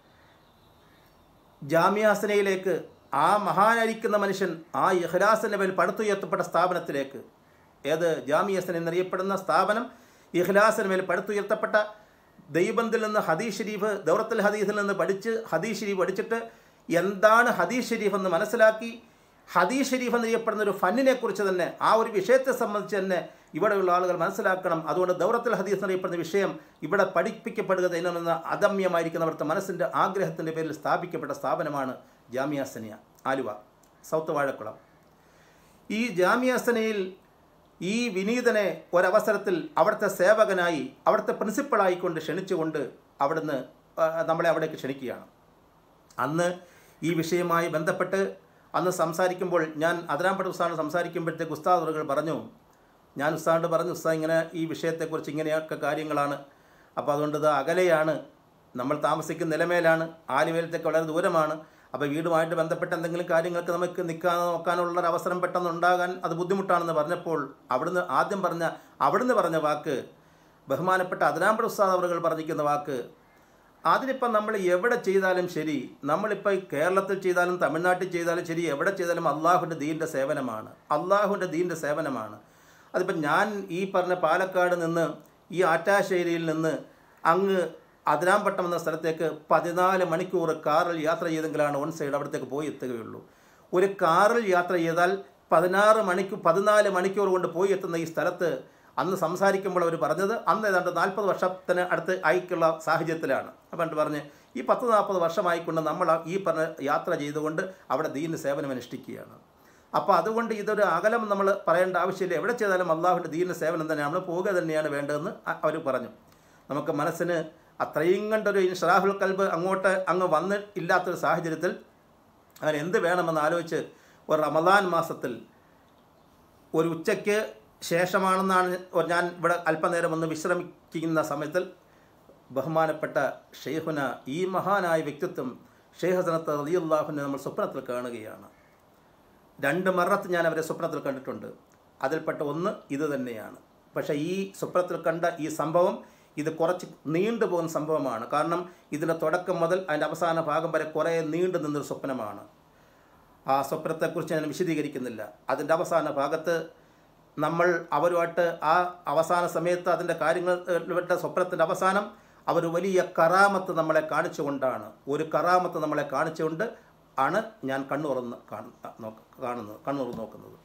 ജാമ്യാസനയിലേക്ക് ആ മഹാനായിരിക്കുന്ന മനുഷ്യൻ ആ ഇഖ്ലാസിൻ്റെ മേൽ പടുത്തുയർത്തപ്പെട്ട സ്ഥാപനത്തിലേക്ക് ഏത് ജാമിയസൻ എന്നറിയപ്പെടുന്ന സ്ഥാപനം ഇഖ്ലാസിന് മേൽ പടുത്തുയർത്തപ്പെട്ട ദൈബന്തിൽ നിന്ന് ഹദീസ് ഷരീഫ് ദൗറത്തുൽ ഹദീസിൽ നിന്ന് പഠിച്ച് ഹദീസ് ഷരീഫ് പഠിച്ചിട്ട് എന്താണ് ഹദീസ് ഷരീഫ് എന്ന് മനസ്സിലാക്കി ഹദീസ് ഷരീഫ് എന്നറിയപ്പെടുന്ന ഒരു ഫന്നിനെ കുറിച്ച് തന്നെ ആ ഒരു വിഷയത്തെ സംബന്ധിച്ച് തന്നെ ഇവിടെയുള്ള ആളുകൾ മനസ്സിലാക്കണം അതുകൊണ്ട് ദൗറത്തുൽ ഹദീസ് എന്നറിയപ്പെടുന്ന വിഷയം ഇവിടെ പഠിപ്പിക്കപ്പെടുക എന്ന അദമ്യമായിരിക്കുന്ന അവിടുത്തെ മനസ്സിൻ്റെ ആഗ്രഹത്തിൻ്റെ പേരിൽ സ്ഥാപിക്കപ്പെട്ട സ്ഥാപനമാണ് ജാമിയ സനിയ ആലുവ സൗത്ത് വാഴക്കുളം ഈ ജാമിയ സനയിൽ ഈ വിനീതനെ ഒരവസരത്തിൽ അവിടുത്തെ സേവകനായി അവിടുത്തെ പ്രിൻസിപ്പളായിക്കൊണ്ട് ക്ഷണിച്ചുകൊണ്ട് അവിടുന്ന് ആ, നമ്മളെ അവിടേക്ക് ക്ഷണിക്കുകയാണ് അന്ന് ഈ വിഷയവുമായി ബന്ധപ്പെട്ട് അന്ന് സംസാരിക്കുമ്പോൾ ഞാൻ അതിരാമ്പട്ട് ഉസ്താദ് സംസാരിക്കുമ്പോഴത്തേക്ക് ഉസ്താദ് അവറുകൾ പറഞ്ഞു ഞാൻ ഉസ്താദിനോട് പറഞ്ഞു ഉസ്താദ് ഇങ്ങനെ ഈ വിഷയത്തെക്കുറിച്ച് ഇങ്ങനെയൊക്കെ കാര്യങ്ങളാണ് അപ്പോൾ അതുകൊണ്ട് ഇത് അകലെയാണ് നമ്മൾ താമസിക്കുന്ന നിലമേലാണ് ആലുവേലത്തേക്ക് വളരെ ദൂരമാണ് അപ്പോൾ വീടുമായിട്ട് ബന്ധപ്പെട്ട എന്തെങ്കിലും കാര്യങ്ങൾക്ക് നമുക്ക് നിൽക്കാൻ നോക്കാനുള്ള ഒരു അവസരം പെട്ടെന്ന് ഉണ്ടാകാൻ അത് ബുദ്ധിമുട്ടാണെന്ന് പറഞ്ഞപ്പോൾ അവിടുന്ന് ആദ്യം പറഞ്ഞ അവിടുന്ന് പറഞ്ഞ വാക്ക് ബഹുമാനപ്പെട്ട അതിരാമ്പട് ഉസ്താദ് അവറുകൾ പറഞ്ഞിരിക്കുന്ന വാക്ക് അതിനിപ്പം നമ്മൾ എവിടെ ചെയ്താലും ശരി നമ്മളിപ്പോൾ കേരളത്തിൽ ചെയ്താലും തമിഴ്നാട്ടിൽ ചെയ്താലും ശരി എവിടെ ചെയ്താലും അള്ളാഹുവിൻ്റെ ദീൻ്റെ സേവനമാണ് അള്ളാഹുവിൻ്റെ ദീൻ്റെ സേവനമാണ് അതിപ്പം ഞാൻ ഈ പറഞ്ഞ പാലക്കാട് നിന്ന് ഈ ആറ്റാശ്ശേരിയിൽ നിന്ന് അങ്ങ് അതിരാമ്പട്ടം എന്ന സ്ഥലത്തേക്ക് പതിനാല് മണിക്കൂർ കാറിൽ യാത്ര ചെയ്തെങ്കിലാണ് ഓൺ സൈഡ് അവിടത്തേക്ക് പോയി എത്തുകയുള്ളൂ ഒരു കാറിൽ യാത്ര ചെയ്താൽ പതിനാറ് മണിക്കൂർ പതിനാല് മണിക്കൂർ കൊണ്ട് പോയി എത്തുന്ന ഈ സ്ഥലത്ത് അന്ന് സംസാരിക്കുമ്പോൾ അവർ പറഞ്ഞത് അന്ന് ഏതാണ്ട് നാൽപ്പത് വർഷത്തിന് അടുത്ത് ആയിക്കുള്ള സാഹചര്യത്തിലാണ് അപ്പം എന്നിട്ട് പറഞ്ഞ് ഈ പത്ത് നാൽപ്പത് വർഷമായിക്കൊണ്ട് നമ്മൾ ആ- ഈ പറഞ്ഞ യാത്ര ചെയ്തുകൊണ്ട് അവിടെ ദീന് സേവനം അനുഷ്ഠിക്കുകയാണ് അപ്പോൾ അതുകൊണ്ട് ഇതൊരു അകലം നമ്മൾ പറയേണ്ട ആവശ്യമില്ല എവിടെ ചെയ്താലും അള്ളാഹുവിൻ്റെ ദീന സേവനം തന്നെ നമ്മൾ പോവുക തന്നെയാണ് വേണ്ടതെന്ന് അവർ പറഞ്ഞു നമുക്ക് മനസ്സിന് അത്രയും കണ്ടൊരു ഷറാഹുൽ കൽബ് അങ്ങോട്ട് അങ്ങ് വന്ന് ഇല്ലാത്തൊരു സാഹചര്യത്തിൽ അങ്ങനെ എന്ത് വേണമെന്ന് ആലോചിച്ച് ഒരു റമദാൻ മാസത്തിൽ ഒരു ഉച്ചയ്ക്ക് ശേഷമാണെന്നാണ് ഒരു ഞാൻ ഇവിടെ അല്പനേരം ഒന്ന് വിശ്രമിക്കുന്ന സമയത്തിൽ ബഹുമാനപ്പെട്ട ഷെയ്ഖുന ഈ മഹാനായ വ്യക്തിത്വം ഷെയ്ഖ് ഹസനത്ത് റലിയുല്ലാഹുവിനെ നമ്മൾ സ്വപ്നത്തിൽ കാണുകയാണ് രണ്ട് മരണത്ത് ഞാൻ അവരെ സ്വപ്നത്തിൽ കണ്ടിട്ടുണ്ട് അതിൽപ്പെട്ട ഒന്ന് ഇത് തന്നെയാണ് പക്ഷേ ഈ സ്വപ്നത്തിൽ കണ്ട ഈ സംഭവം ഇത് കുറച്ച് നീണ്ടു പോകുന്ന സംഭവമാണ് കാരണം ഇതിൻ്റെ തുടക്കം മുതൽ അതിൻ്റെ അവസാന ഭാഗം വരെ കുറേ നീണ്ടു നിന്നൊരു സ്വപ്നമാണ് ആ സ്വപ്നത്തെക്കുറിച്ച് ഞാൻ വിശദീകരിക്കുന്നില്ല അതിൻ്റെ അവസാന ഭാഗത്ത് നമ്മൾ അവരുമായിട്ട് ആ അവസാന സമയത്ത് അതിൻ്റെ കാര്യങ്ങൾ ഇവരുടെ സ്വപ്നത്തിൻ്റെ അവസാനം അവർ വലിയ കറാമത്ത് നമ്മളെ കാണിച്ചുകൊണ്ടാണ് ഒരു കറാമത്ത് നമ്മളെ കാണിച്ചുകൊണ്ട് ആണ് ഞാൻ കണ്ണുറന്ന് കാണുന്നത് കണ്ണുറന്ന് നോക്കുന്നത്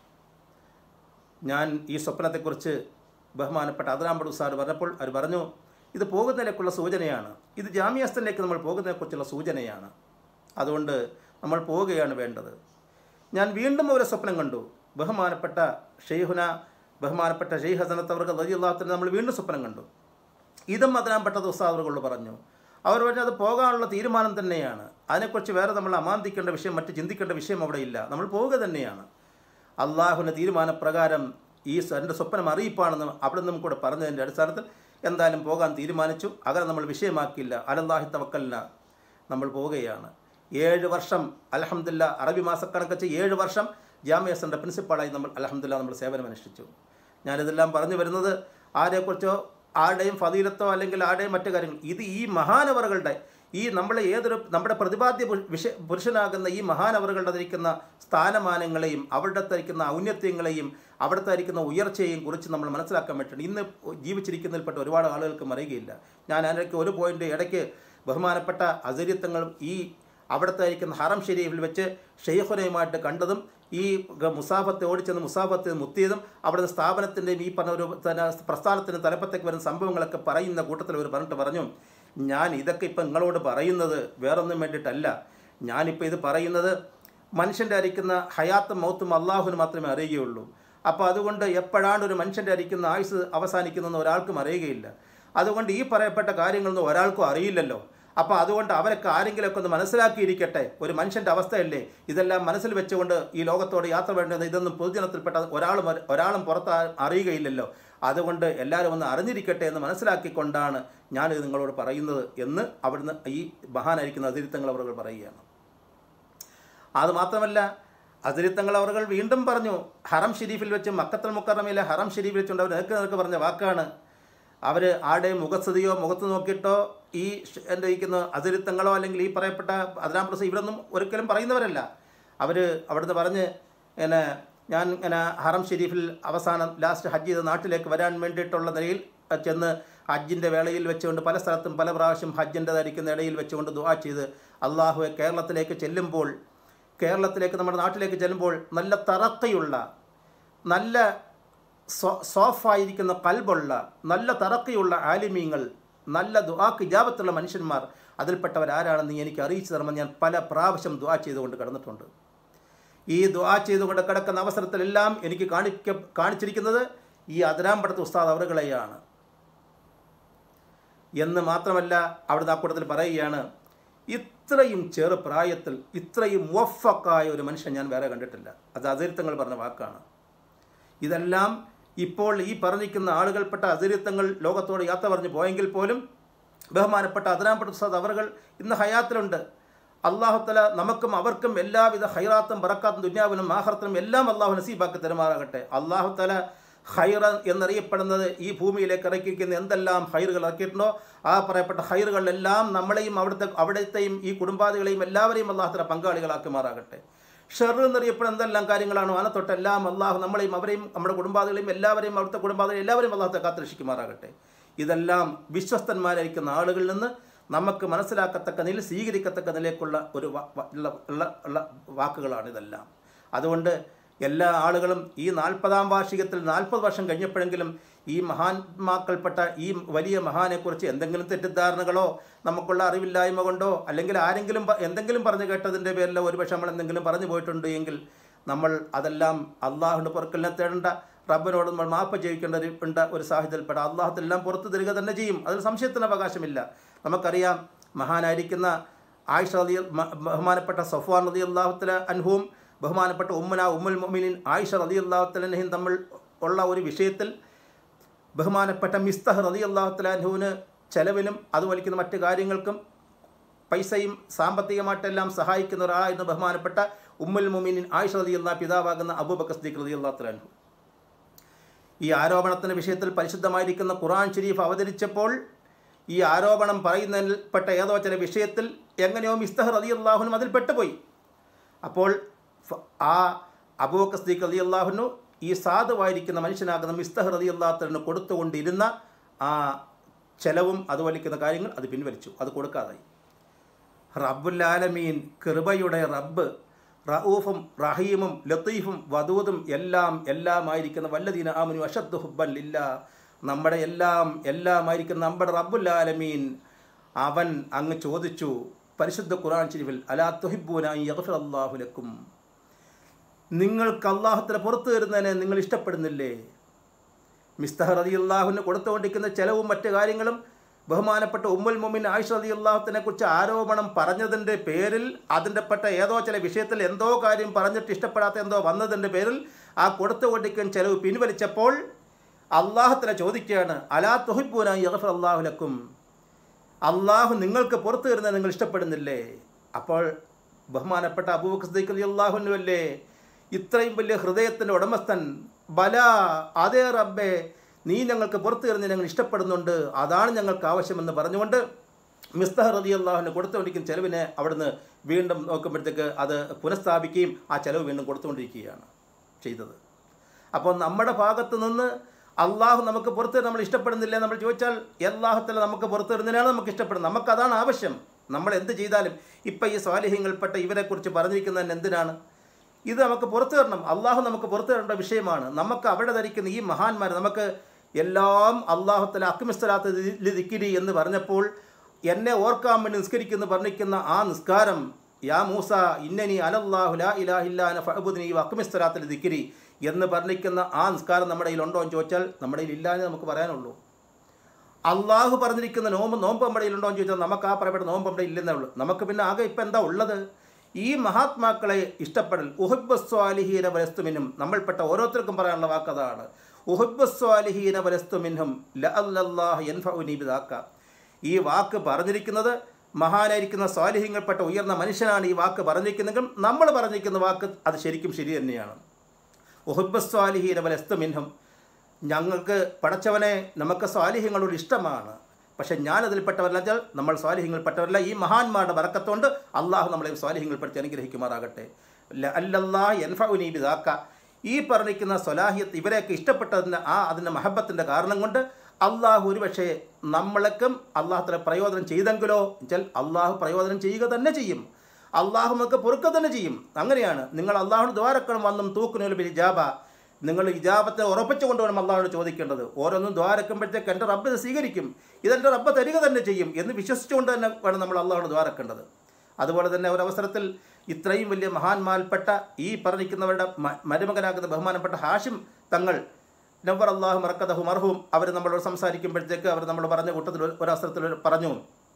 ഞാൻ ഈ സ്വപ്നത്തെക്കുറിച്ച് ബഹുമാനപ്പെട്ട അതിരാമ്പടു സാർ പറഞ്ഞപ്പോൾ അവർ പറഞ്ഞു ഇത് പോകുന്നതിലേക്കുള്ള സൂചനയാണ് ഇത് ജാമ്യസ്ഥനിലേക്ക് നമ്മൾ പോകുന്നതിനെക്കുറിച്ചുള്ള സൂചനയാണ് അതുകൊണ്ട് നമ്മൾ പോവുകയാണ് വേണ്ടത് ഞാൻ വീണ്ടും ഒരു സ്വപ്നം കണ്ടു ബഹുമാനപ്പെട്ട ഷെയ്ഹുന ബഹുമാനപ്പെട്ട ഷെയ്ഖ് ഹസനത്ത് അവർക്ക് റജിയുള്ളാഹത്തിന് നമ്മൾ വീണ്ടും സ്വപ്നം കണ്ടു ഇതും അതിനാപ്പെട്ട ഉസ്താദുകളോട് പറഞ്ഞു അവർ പറഞ്ഞു അത് പോകാനുള്ള തീരുമാനം തന്നെയാണ് അതിനെക്കുറിച്ച് വേറെ നമ്മൾ അമാന്തിക്കേണ്ട വിഷയം മറ്റ് ചിന്തിക്കേണ്ട വിഷയം അവിടെ ഇല്ല നമ്മൾ പോവുക തന്നെയാണ് അള്ളാഹുവിൻ്റെ തീരുമാനപ്രകാരം ഈ സ്വ- എൻ്റെ സ്വപ്നം അറിയിപ്പാണെന്ന് അവിടെ നിന്നും കൂടെ പറഞ്ഞതിൻ്റെ അടിസ്ഥാനത്തിൽ എന്തായാലും പോകാൻ തീരുമാനിച്ചു അങ്ങനെ നമ്മൾ വിഷയമാക്കിയില്ല അലല്ലാഹി തവക്കല്ല നമ്മൾ പോവുകയാണ് ഏഴ് വർഷം അലഹമില്ല അറബി മാസക്കണക്ക് വെച്ച് ഏഴ് വർഷം ജാമ്യസൻ്റെ പ്രിൻസിപ്പാളായി നമ്മൾ അലഹമില്ല നമ്മൾ സേവനം അനുഷ്ഠിച്ചു ഞാനിതെല്ലാം പറഞ്ഞു വരുന്നത് ആരെക്കുറിച്ചോ ആരുടെയും ഫതീലത്തോ അല്ലെങ്കിൽ ആരുടെയും മറ്റു കാര്യങ്ങൾ ഇത് ഈ മഹാനവറുകളുടെ ഈ നമ്മളെ ഏതൊരു നമ്മുടെ പ്രതിപാദ്യ പുരു- വിഷ പുരുഷനാകുന്ന ഈ മഹാനവറുകളുടെ ധരിക്കുന്ന സ്ഥാനമാനങ്ങളെയും അവരുടെ ധരിക്കുന്ന ഔന്നത്യങ്ങളെയും അവിടുത്തെ ധരിക്കുന്ന ഉയർച്ചയെയും കുറിച്ച് നമ്മൾ മനസ്സിലാക്കാൻ പറ്റുന്നുണ്ട് ഇന്ന് ജീവിച്ചിരിക്കുന്നതിൽപ്പെട്ട ഒരുപാട് ആളുകൾക്ക് അറിയുകയില്ല ഞാൻ അതിനൊക്കെ ഒരു പോയിന്റ് ഇടയ്ക്ക് ബഹുമാനപ്പെട്ട അസര്യത്വങ്ങൾ ഈ അവിടുത്തെ ഇരിക്കുന്ന ഹറം ഷെരീഫിൽ വെച്ച് ഷെയ്ഖുനയുമായിട്ട് കണ്ടതും ഈ ഗ- മുസാഫത്തെ ഓടിച്ചെന്ന് മുസാഫത്ത് മുത്തിയതും അവിടുന്ന് സ്ഥാപനത്തിൻ്റെയും ഈ പറഞ്ഞ ഒരു തന്നെ പ്രസ്ഥാനത്തിന് തലപ്പത്തേക്ക് വരുന്ന സംഭവങ്ങളൊക്കെ പറയുന്ന കൂട്ടത്തിൽ അവർ പറഞ്ഞിട്ട് പറഞ്ഞു ഞാൻ ഇതൊക്കെ ഇപ്പം നിങ്ങളോട് പറയുന്നത് വേറൊന്നും വേണ്ടിയിട്ടല്ല ഞാനിപ്പോൾ ഇത് പറയുന്നത് മനുഷ്യൻ്റെ അരിക്കുന്ന ഹയാത്തും മൗത്തും അള്ളാഹുവിന് മാത്രമേ അറിയുകയുള്ളൂ അപ്പോൾ അതുകൊണ്ട് എപ്പോഴാണ് ഒരു മനുഷ്യൻ്റെ അരിക്കുന്ന ആയുസ് അവസാനിക്കുന്നതെന്ന് ഒരാൾക്കും അറിയുകയില്ല അതുകൊണ്ട് ഈ പറയപ്പെട്ട കാര്യങ്ങളൊന്നും ഒരാൾക്കും അറിയില്ലല്ലോ അപ്പോൾ അതുകൊണ്ട് അവരൊക്കെ ആരെങ്കിലുമൊക്കെ ഒന്ന് മനസ്സിലാക്കിയിരിക്കട്ടെ ഒരു മനുഷ്യൻ്റെ അവസ്ഥയല്ലേ ഇതെല്ലാം മനസ്സിൽ വെച്ചുകൊണ്ട് ഈ ലോകത്തോട് യാത്ര വേണ്ടത് ഇതൊന്നും പൊതുജനത്തിൽപ്പെട്ട ഒരാളും അറി- ഒരാളും പുറത്ത് ആ- അറിയുകയില്ലല്ലോ അതുകൊണ്ട് എല്ലാവരും ഒന്ന് അറിഞ്ഞിരിക്കട്ടെ എന്ന് മനസ്സിലാക്കിക്കൊണ്ടാണ് ഞാനിത് നിങ്ങളോട് പറയുന്നത് എന്ന് അവിടുന്ന് ഈ മഹാനായിരിക്കുന്ന അതിരുത്തങ്ങൾ അവർ പറയുകയാണ് അത് മാത്രമല്ല അതിരുത്തങ്ങൾ അവർ വീണ്ടും പറഞ്ഞു ഹറം ഷെരീഫിൽ വെച്ച് മക്കത്തൽ മുക്കറമയിലെ ഹറം ഷെരീഫിൽ വെച്ചുകൊണ്ട് അവർ നേർക്ക് നേർക്ക് പറഞ്ഞ വാക്കാണ് അവർ ആരുടെയും മുഖസ്ഥിതിയോ മുഖത്ത് നോക്കിയിട്ടോ ഈ ഷ്- എൻ്റെ ഇരിക്കുന്ന അതിരുത്തങ്ങളോ അല്ലെങ്കിൽ ഈ പറയപ്പെട്ട അതിനാം പ്രസ ഇവരൊന്നും ഒരിക്കലും പറയുന്നവരല്ല അവർ അവിടുന്ന് പറഞ്ഞ് എന്നെ ഞാൻ ഇങ്ങനെ ഹറം ഷെരീഫിൽ അവസാനം ലാസ്റ്റ് ഹജ്ജ് ചെയ്ത് നാട്ടിലേക്ക് വരാൻ വേണ്ടിയിട്ടുള്ള നിലയിൽ ചെന്ന് ഹജ്ജിൻ്റെ വേളയിൽ വെച്ചുകൊണ്ട് പല സ്ഥലത്തും പല പ്രാവശ്യം ഹജ്ജിൻ്റെ ധരിക്കുന്ന ഇടയിൽ വെച്ചുകൊണ്ട് ദുആ ചെയ്ത് അള്ളാഹുവെ കേരളത്തിലേക്ക് ചെല്ലുമ്പോൾ കേരളത്തിലേക്ക് നമ്മുടെ നാട്ടിലേക്ക് ചെല്ലുമ്പോൾ നല്ല തറക്കയുള്ള നല്ല സോഫായിരിക്കുന്ന കൽബുള്ള നല്ല തറക്കയുള്ള ആലിമീങ്ങൾ നല്ല ദുആക്ക് ഇജാബത്തുള്ള മനുഷ്യന്മാർ അതിൽപ്പെട്ടവരാരാണെന്ന് എനിക്ക് അറിയിച്ചു തരണമെന്ന് ഞാൻ പല പ്രാവശ്യം ദുആ ചെയ്തുകൊണ്ട് കിടന്നിട്ടുണ്ട് ഈ ദുആ ചെയ്തുകൊണ്ട് കിടക്കുന്ന അവസരത്തിലെല്ലാം എനിക്ക് കാണിക്ക കാണിച്ചിരിക്കുന്നത് ഈ അതിരാമ്പടത്ത് ഉസ്താദ് അവറുകളെയാണ് എന്ന് മാത്രമല്ല അവിടുന്ന് അക്കൂട്ടത്തിൽ പറയുകയാണ് ഇത്രയും ചെറു പ്രായത്തിൽ ഇത്രയും മുവഫക്കായ ഒരു മനുഷ്യൻ ഞാൻ വേറെ കണ്ടിട്ടില്ല അത് അതിരുത്തങ്ങൾ പറഞ്ഞ വാക്കാണ് ഇതെല്ലാം ഇപ്പോൾ ഈ പറഞ്ഞിരിക്കുന്ന ആളുകൾപ്പെട്ട അതിരുത്തങ്ങൾ ലോകത്തോട് യാത്ര പറഞ്ഞു പോയെങ്കിൽ പോലും ബഹുമാനപ്പെട്ട അതിരാമ്പട്ട ഉസ്താദ് അവറുകൾ ഇന്ന് ഹയാത്തിലുണ്ട് അള്ളാഹുത്തല നമുക്കും അവർക്കും എല്ലാവിധ ഹൈറാത്തും ബറക്കാത്തും ദുന്യാവിനും ആഹർത്തിനും എല്ലാം അള്ളാഹു നസീബാക്കി തരുമാറാകട്ടെ അള്ളാഹുത്തല ഹൈറ എന്നറിയപ്പെടുന്നത് ഈ ഭൂമിയിലേക്ക് ഇറക്കിയിരിക്കുന്ന എന്തെല്ലാം ഹൈറുകൾ ഇറക്കിയിട്ടുണ്ടോ ആ പറയപ്പെട്ട ഹൈറുകളിലെല്ലാം നമ്മളെയും അവിടുത്തെ അവിടുത്തെയും ഈ കുടുംബാദികളെയും എല്ലാവരെയും അള്ളാഹുത്തല പങ്കാളികളാക്കുമാറാകട്ടെ ഷെർ എന്നറിയപ്പെടുന്ന എന്തെല്ലാം കാര്യങ്ങളാണോ അതിനെ തൊട്ടെല്ലാം അള്ളാഹു നമ്മളെയും അവരെയും നമ്മുടെ കുടുംബാദികളെയും എല്ലാവരെയും അവിടുത്തെ കുടുംബാദികളെയും എല്ലാവരെയും അള്ളാഹത്തെ കാത്തുരക്ഷിക്കുമാറാകട്ടെ ഇതെല്ലാം വിശ്വസ്തന്മാരായിരിക്കുന്ന ആളുകളിൽ നിന്ന് നമുക്ക് മനസ്സിലാക്കത്തക്ക നില സ്വീകരിക്കത്തക്ക നിലയ്ക്കുള്ള ഒരു ഉള്ള ഉള്ള ഉള്ള വാക്കുകളാണ് ഇതെല്ലാം അതുകൊണ്ട് എല്ലാ ആളുകളും ഈ നാൽപ്പതാം വാർഷികത്തിൽ നാൽപ്പത് വർഷം കഴിഞ്ഞപ്പോഴെങ്കിലും ഈ മഹാന്മാക്കൾപ്പെട്ട ഈ വലിയ മഹാനെക്കുറിച്ച് എന്തെങ്കിലും തെറ്റിദ്ധാരണകളോ നമുക്കുള്ള അറിവില്ലായ്മ കൊണ്ടോ അല്ലെങ്കിൽ ആരെങ്കിലും എന്തെങ്കിലും പറഞ്ഞു കേട്ടതിൻ്റെ പേരിലോ ഒരുപക്ഷെ നമ്മൾ എന്തെങ്കിലും പറഞ്ഞു പോയിട്ടുണ്ട് എങ്കിൽ നമ്മൾ അതെല്ലാം അള്ളാഹുവിൻ്റെ പുറക്കലിനെ തേടേണ്ട റബ്ബിനോട് നമ്മൾ മാപ്പ് ചെയ്യിക്കേണ്ട ഒരു ഉണ്ട് ഒരു സാഹചര്യത്തിൽപ്പെട്ട അള്ളാഹത്തെല്ലാം പുറത്തു തരിക തന്നെ ചെയ്യും അതിൽ സംശയത്തിന് അവകാശമില്ല നമുക്കറിയാം മഹാനായിരിക്കുന്ന ആയിഷ അലി ബഹുമാനപ്പെട്ട സഫ്വാൻ റതി അള്ളാഹുത്തല അൻഹുവും ബഹുമാനപ്പെട്ട ഉമ്മന ഉമ്മുൽ മൊമിനിൻ ആയിഷ റതി അള്ളാഹുത്തലനഹിൻ തമ്മിൽ ഉള്ള ഒരു വിഷയത്തിൽ ബഹുമാനപ്പെട്ട മിസ്തഹ് റതി അള്ളാഹുത്തലാൻഹുവിന് ചെലവിനും അതുപോലിക്കുന്ന മറ്റു കാര്യങ്ങൾക്കും പൈസയും സാമ്പത്തികമായിട്ടെല്ലാം സഹായിക്കുന്ന ഒരാളായിരുന്നു ബഹുമാനപ്പെട്ട ഉമ്മുൽ മൊമിനിൻ ആയിഷ റതി അള്ളാഹ് പിതാവാകുന്ന അബൂബക്കർ സദീഖ് റതി അള്ളാഹുത്തലാൻഹു ഈ ആരോപണത്തിൻ്റെ വിഷയത്തിൽ പരിശുദ്ധമായിരിക്കുന്ന ഖുറാൻ ഷരീഫ് അവതരിച്ചപ്പോൾ ഈ ആരോപണം പറയുന്നതിൽപ്പെട്ട ഏതോ ചില വിഷയത്തിൽ എങ്ങനെയോ മിസ്തഹർ അലി അള്ളാഹുനും അതിൽ പെട്ടുപോയി അപ്പോൾ ആ അബൂബക്കർ സദീഖ് അലി അള്ളാഹുനു ഈ സാധുവായിരിക്കുന്ന മനുഷ്യനാകുന്ന മിസ്തഹർ അലി അള്ളാഹത്തിന് കൊടുത്തുകൊണ്ടിരുന്ന ആ ചെലവും അതുപോലിക്കുന്ന കാര്യങ്ങൾ അത് പിൻവലിച്ചു അത് കൊടുക്കാതായി റബ്ബുല്ലാലമീൻ കൃപയുടെ റബ്ബ് റഊഫും റഹീമും ലത്തീഫും വദൂദും എല്ലാം എല്ലാമായിരിക്കുന്ന വല്ലദീന ആമനു അഷദ്ദു ഹുബ്ബൻ ഇല്ല നമ്മുടെ എല്ലാം എല്ലാമായിരിക്കുന്ന നമ്മുടെ റബ്ബുല്ലാലമീൻ അവൻ അങ്ങ് ചോദിച്ചു പരിശുദ്ധ ഖുർആൻ ശരീഫിൽ അലാ തുഹിബൂന യഗ്ഫിർ അല്ലാഹു ലക്കും നിങ്ങൾക്ക് അള്ളാഹുത്തിന് പുറത്തു തരുന്നതിനെ നിങ്ങൾ ഇഷ്ടപ്പെടുന്നില്ലേ മിസ്തഹർ അലി അള്ളാഹുവിന് കൊടുത്തുകൊണ്ടിരിക്കുന്ന ചെലവും മറ്റു കാര്യങ്ങളും ബഹുമാനപ്പെട്ട ഉമ്മുൽ മുമിൻ ആയിഷ അലി അള്ളാഹുത്തിനെ കുറിച്ച് ആരോപണം പറഞ്ഞതിൻ്റെ പേരിൽ അതിൻ്റെ പെട്ട ഏതോ ചില വിഷയത്തിൽ എന്തോ കാര്യം പറഞ്ഞിട്ട് ഇഷ്ടപ്പെടാത്ത എന്തോ വന്നതിൻ്റെ പേരിൽ ആ കൊടുത്തുകൊണ്ടിരിക്കുന്ന ചെലവ് പിൻവലിച്ചപ്പോൾ അള്ളാഹത്തിനെ ചോദിക്കുകയാണ് അലാ തുഹിബൂന യഗഫർ അള്ളാഹുലക്കും അള്ളാഹു നിങ്ങൾക്ക് പുറത്തു തരുന്നത് നിങ്ങൾ ഇഷ്ടപ്പെടുന്നില്ലേ അപ്പോൾ ബഹുമാനപ്പെട്ട അബൂബക്കർ സദീഖ് അലി അള്ളാഹുനുവല്ലേ ഇത്രയും വലിയ ഹൃദയത്തിൻ്റെ ഉടമസ്ഥൻ ബല അതേ റബ്ബേ നീ ഞങ്ങൾക്ക് പുറത്തു തരുന്നത് ഞങ്ങൾ ഇഷ്ടപ്പെടുന്നുണ്ട് അതാണ് ഞങ്ങൾക്ക് ആവശ്യമെന്ന് പറഞ്ഞുകൊണ്ട് മിസ്തഹർ റതി അള്ളാഹുവിന് കൊടുത്തുകൊണ്ടിരിക്കുന്ന ചെലവിനെ അവിടുന്ന് വീണ്ടും നോക്കുമ്പോഴത്തേക്ക് അത് പുനഃസ്ഥാപിക്കുകയും ആ ചെലവ് വീണ്ടും കൊടുത്തുകൊണ്ടിരിക്കുകയാണ് ചെയ്തത് അപ്പോൾ നമ്മുടെ ഭാഗത്ത് നിന്ന് അള്ളാഹു നമുക്ക് പുറത്ത് നമ്മൾ ഇഷ്ടപ്പെടുന്നില്ല നമ്മൾ ചോദിച്ചാൽ അള്ളാഹുത്തല നമുക്ക് പുറത്തു തരുന്നതിനാണ് നമുക്ക് ഇഷ്ടപ്പെടുന്നത് നമുക്കതാണ് ആവശ്യം നമ്മൾ എന്ത് ചെയ്താലും ഇപ്പം ഈ സ്വാലിഹ്യങ്ങൾപ്പെട്ട ഇവരെക്കുറിച്ച് പറഞ്ഞിരിക്കുന്നതിന് എന്തിനാണ് ഇത് നമുക്ക് പുറത്തു തരണം അള്ളാഹു നമുക്ക് പുറത്തു തരേണ്ട വിഷയമാണ് നമുക്ക് അവിടെ ധരിക്കുന്ന ഈ മഹാന്മാർ നമുക്ക് എല്ലാം അള്ളാഹുത്തല അക്മിസ്തലാത്ത ദിക്കിരി എന്ന് പറഞ്ഞപ്പോൾ എന്നെ ഓർക്കാൻ വേണ്ടി നിസ്കരിക്കുന്നു പറഞ്ഞിരിക്കുന്ന ആ നിസ്കാരം യാ മൂസ ഇന്നനി അലല്ലാഹു ലാ ഇലാഹില്ലാന ഫഅബുദിനി അക്മിസ്തലാത്തിൽ ദിക്കിരി എന്ന് പറഞ്ഞിരിക്കുന്ന ആ നിസ്കാരം നമ്മുടെ കയ്യിലുണ്ടോ എന്ന് ചോദിച്ചാൽ നമ്മുടെ കയ്യിൽ ഇല്ലാന്ന് നമുക്ക് പറയാനുള്ളൂ അള്ളാഹു പറഞ്ഞിരിക്കുന്ന നോമ്പ് നോമ്പ് നമ്മുടെ കയ്യിലുണ്ടോ എന്ന് ചോദിച്ചാൽ നമുക്ക് ആ പറയപ്പെട്ട നോമ്പ് നമ്മുടെ ഇല്ലെന്നേ ഉള്ളൂ നമുക്ക് പിന്നെ ആകെ ഇപ്പം എന്താ ഉള്ളത് ഈ മഹാത്മാക്കളെ ഇഷ്ടപ്പെടൽ ഉഹബ്ബസ്വാലിഹീന വലസ്തുമിനും നമ്മൾപ്പെട്ട ഓരോരുത്തർക്കും പറയാനുള്ള വാക്കതാണ് ഉഹബ്ബസ്വാലിഹീന വലസ്തുമിനും ലഅല്ലാഹ് യൻഫഉനി ബിദാക്ക ഈ വാക്ക് പറഞ്ഞിരിക്കുന്നത് മഹാനായിരിക്കുന്ന സ്വാലിഹ്യങ്ങൾപ്പെട്ട ഉയർന്ന മനുഷ്യനാണ് ഈ വാക്ക് പറഞ്ഞിരിക്കുന്നെങ്കിലും നമ്മൾ പറഞ്ഞിരിക്കുന്ന വാക്ക് അത് ശരിക്കും ശരി തന്നെയാണ് ഉഹബ്ബസ്വാലിഹീന വലസ്തുമിൻഹും ഞങ്ങൾക്ക് പടച്ചവനെ നമുക്ക് സ്വാലിഹ്യങ്ങളോട് ഇഷ്ടമാണ് പക്ഷെ ഞാനതിൽപ്പെട്ടവരല്ല വെച്ചാൽ നമ്മൾ സ്വാലിഹ്യങ്ങൾപ്പെട്ടവരല്ല ഈ മഹാന്മാരുടെ വറക്കത്തോണ്ട് അള്ളാഹു നമ്മളെ സ്വാലിഹ്യങ്ങൾപ്പെടുത്തി അനുഗ്രഹിക്കുമാറാകട്ടെ അല്ലല്ലാ എൻഫുനി ബിദാക്ക ഈ പറഞ്ഞിരിക്കുന്ന സ്വലാഹിയത്ത് ഇവരെയൊക്കെ ഇഷ്ടപ്പെട്ടതിൻ്റെ ആ അതിൻ്റെ മഹബത്തിൻ്റെ കാരണം കൊണ്ട് അള്ളാഹു ഒരുപക്ഷെ നമ്മൾക്കും അള്ളാഹുത്തല പ്രയോജനം ചെയ്തെങ്കിലോ വെച്ചാൽ അള്ളാഹു പ്രയോജനം ചെയ്യുക തന്നെ ചെയ്യും അള്ളാഹു നമുക്ക് പൊറുക്കുക തന്നെ ചെയ്യും അങ്ങനെയാണ് നിങ്ങൾ അള്ളാഹുവിന് ദ്വാരക്കണം വന്നും തൂക്കുനൊരു ഇജാബ നിങ്ങൾ ഇജാബത്തെ ഉറപ്പിച്ചു കൊണ്ടുവേണം അള്ളാഹുവിനോട് ചോദിക്കേണ്ടത് ഓരോന്നും ദ്വാരക്കുമ്പോഴത്തേക്ക് എൻ്റെ റബ്ബ് ഇത് സ്വീകരിക്കും ഇതെൻ്റെ റബ്ബ് തരിക തന്നെ ചെയ്യും എന്ന് വിശ്വസിച്ചുകൊണ്ട് തന്നെ വേണം നമ്മൾ അള്ളാഹുവിനോട് ദ്വാരക്കേണ്ടത് അതുപോലെ തന്നെ ഒരവസരത്തിൽ ഇത്രയും വലിയ മഹാന്മാൽപ്പെട്ട ഈ പറഞ്ഞിരിക്കുന്നവരുടെ മ- മരുമകനാകുന്ന ബഹുമാനപ്പെട്ട ഹാഷിം തങ്ങൾ നവർ അള്ളാഹു മറക്കതഹു മർഹും അവർ നമ്മളോട് സംസാരിക്കുമ്പോഴത്തേക്ക് അവർ നമ്മൾ പറഞ്ഞ കൂട്ടത്തിൽ ഒരു- ഒരവസരത്തിൽ ഒരു പറഞ്ഞു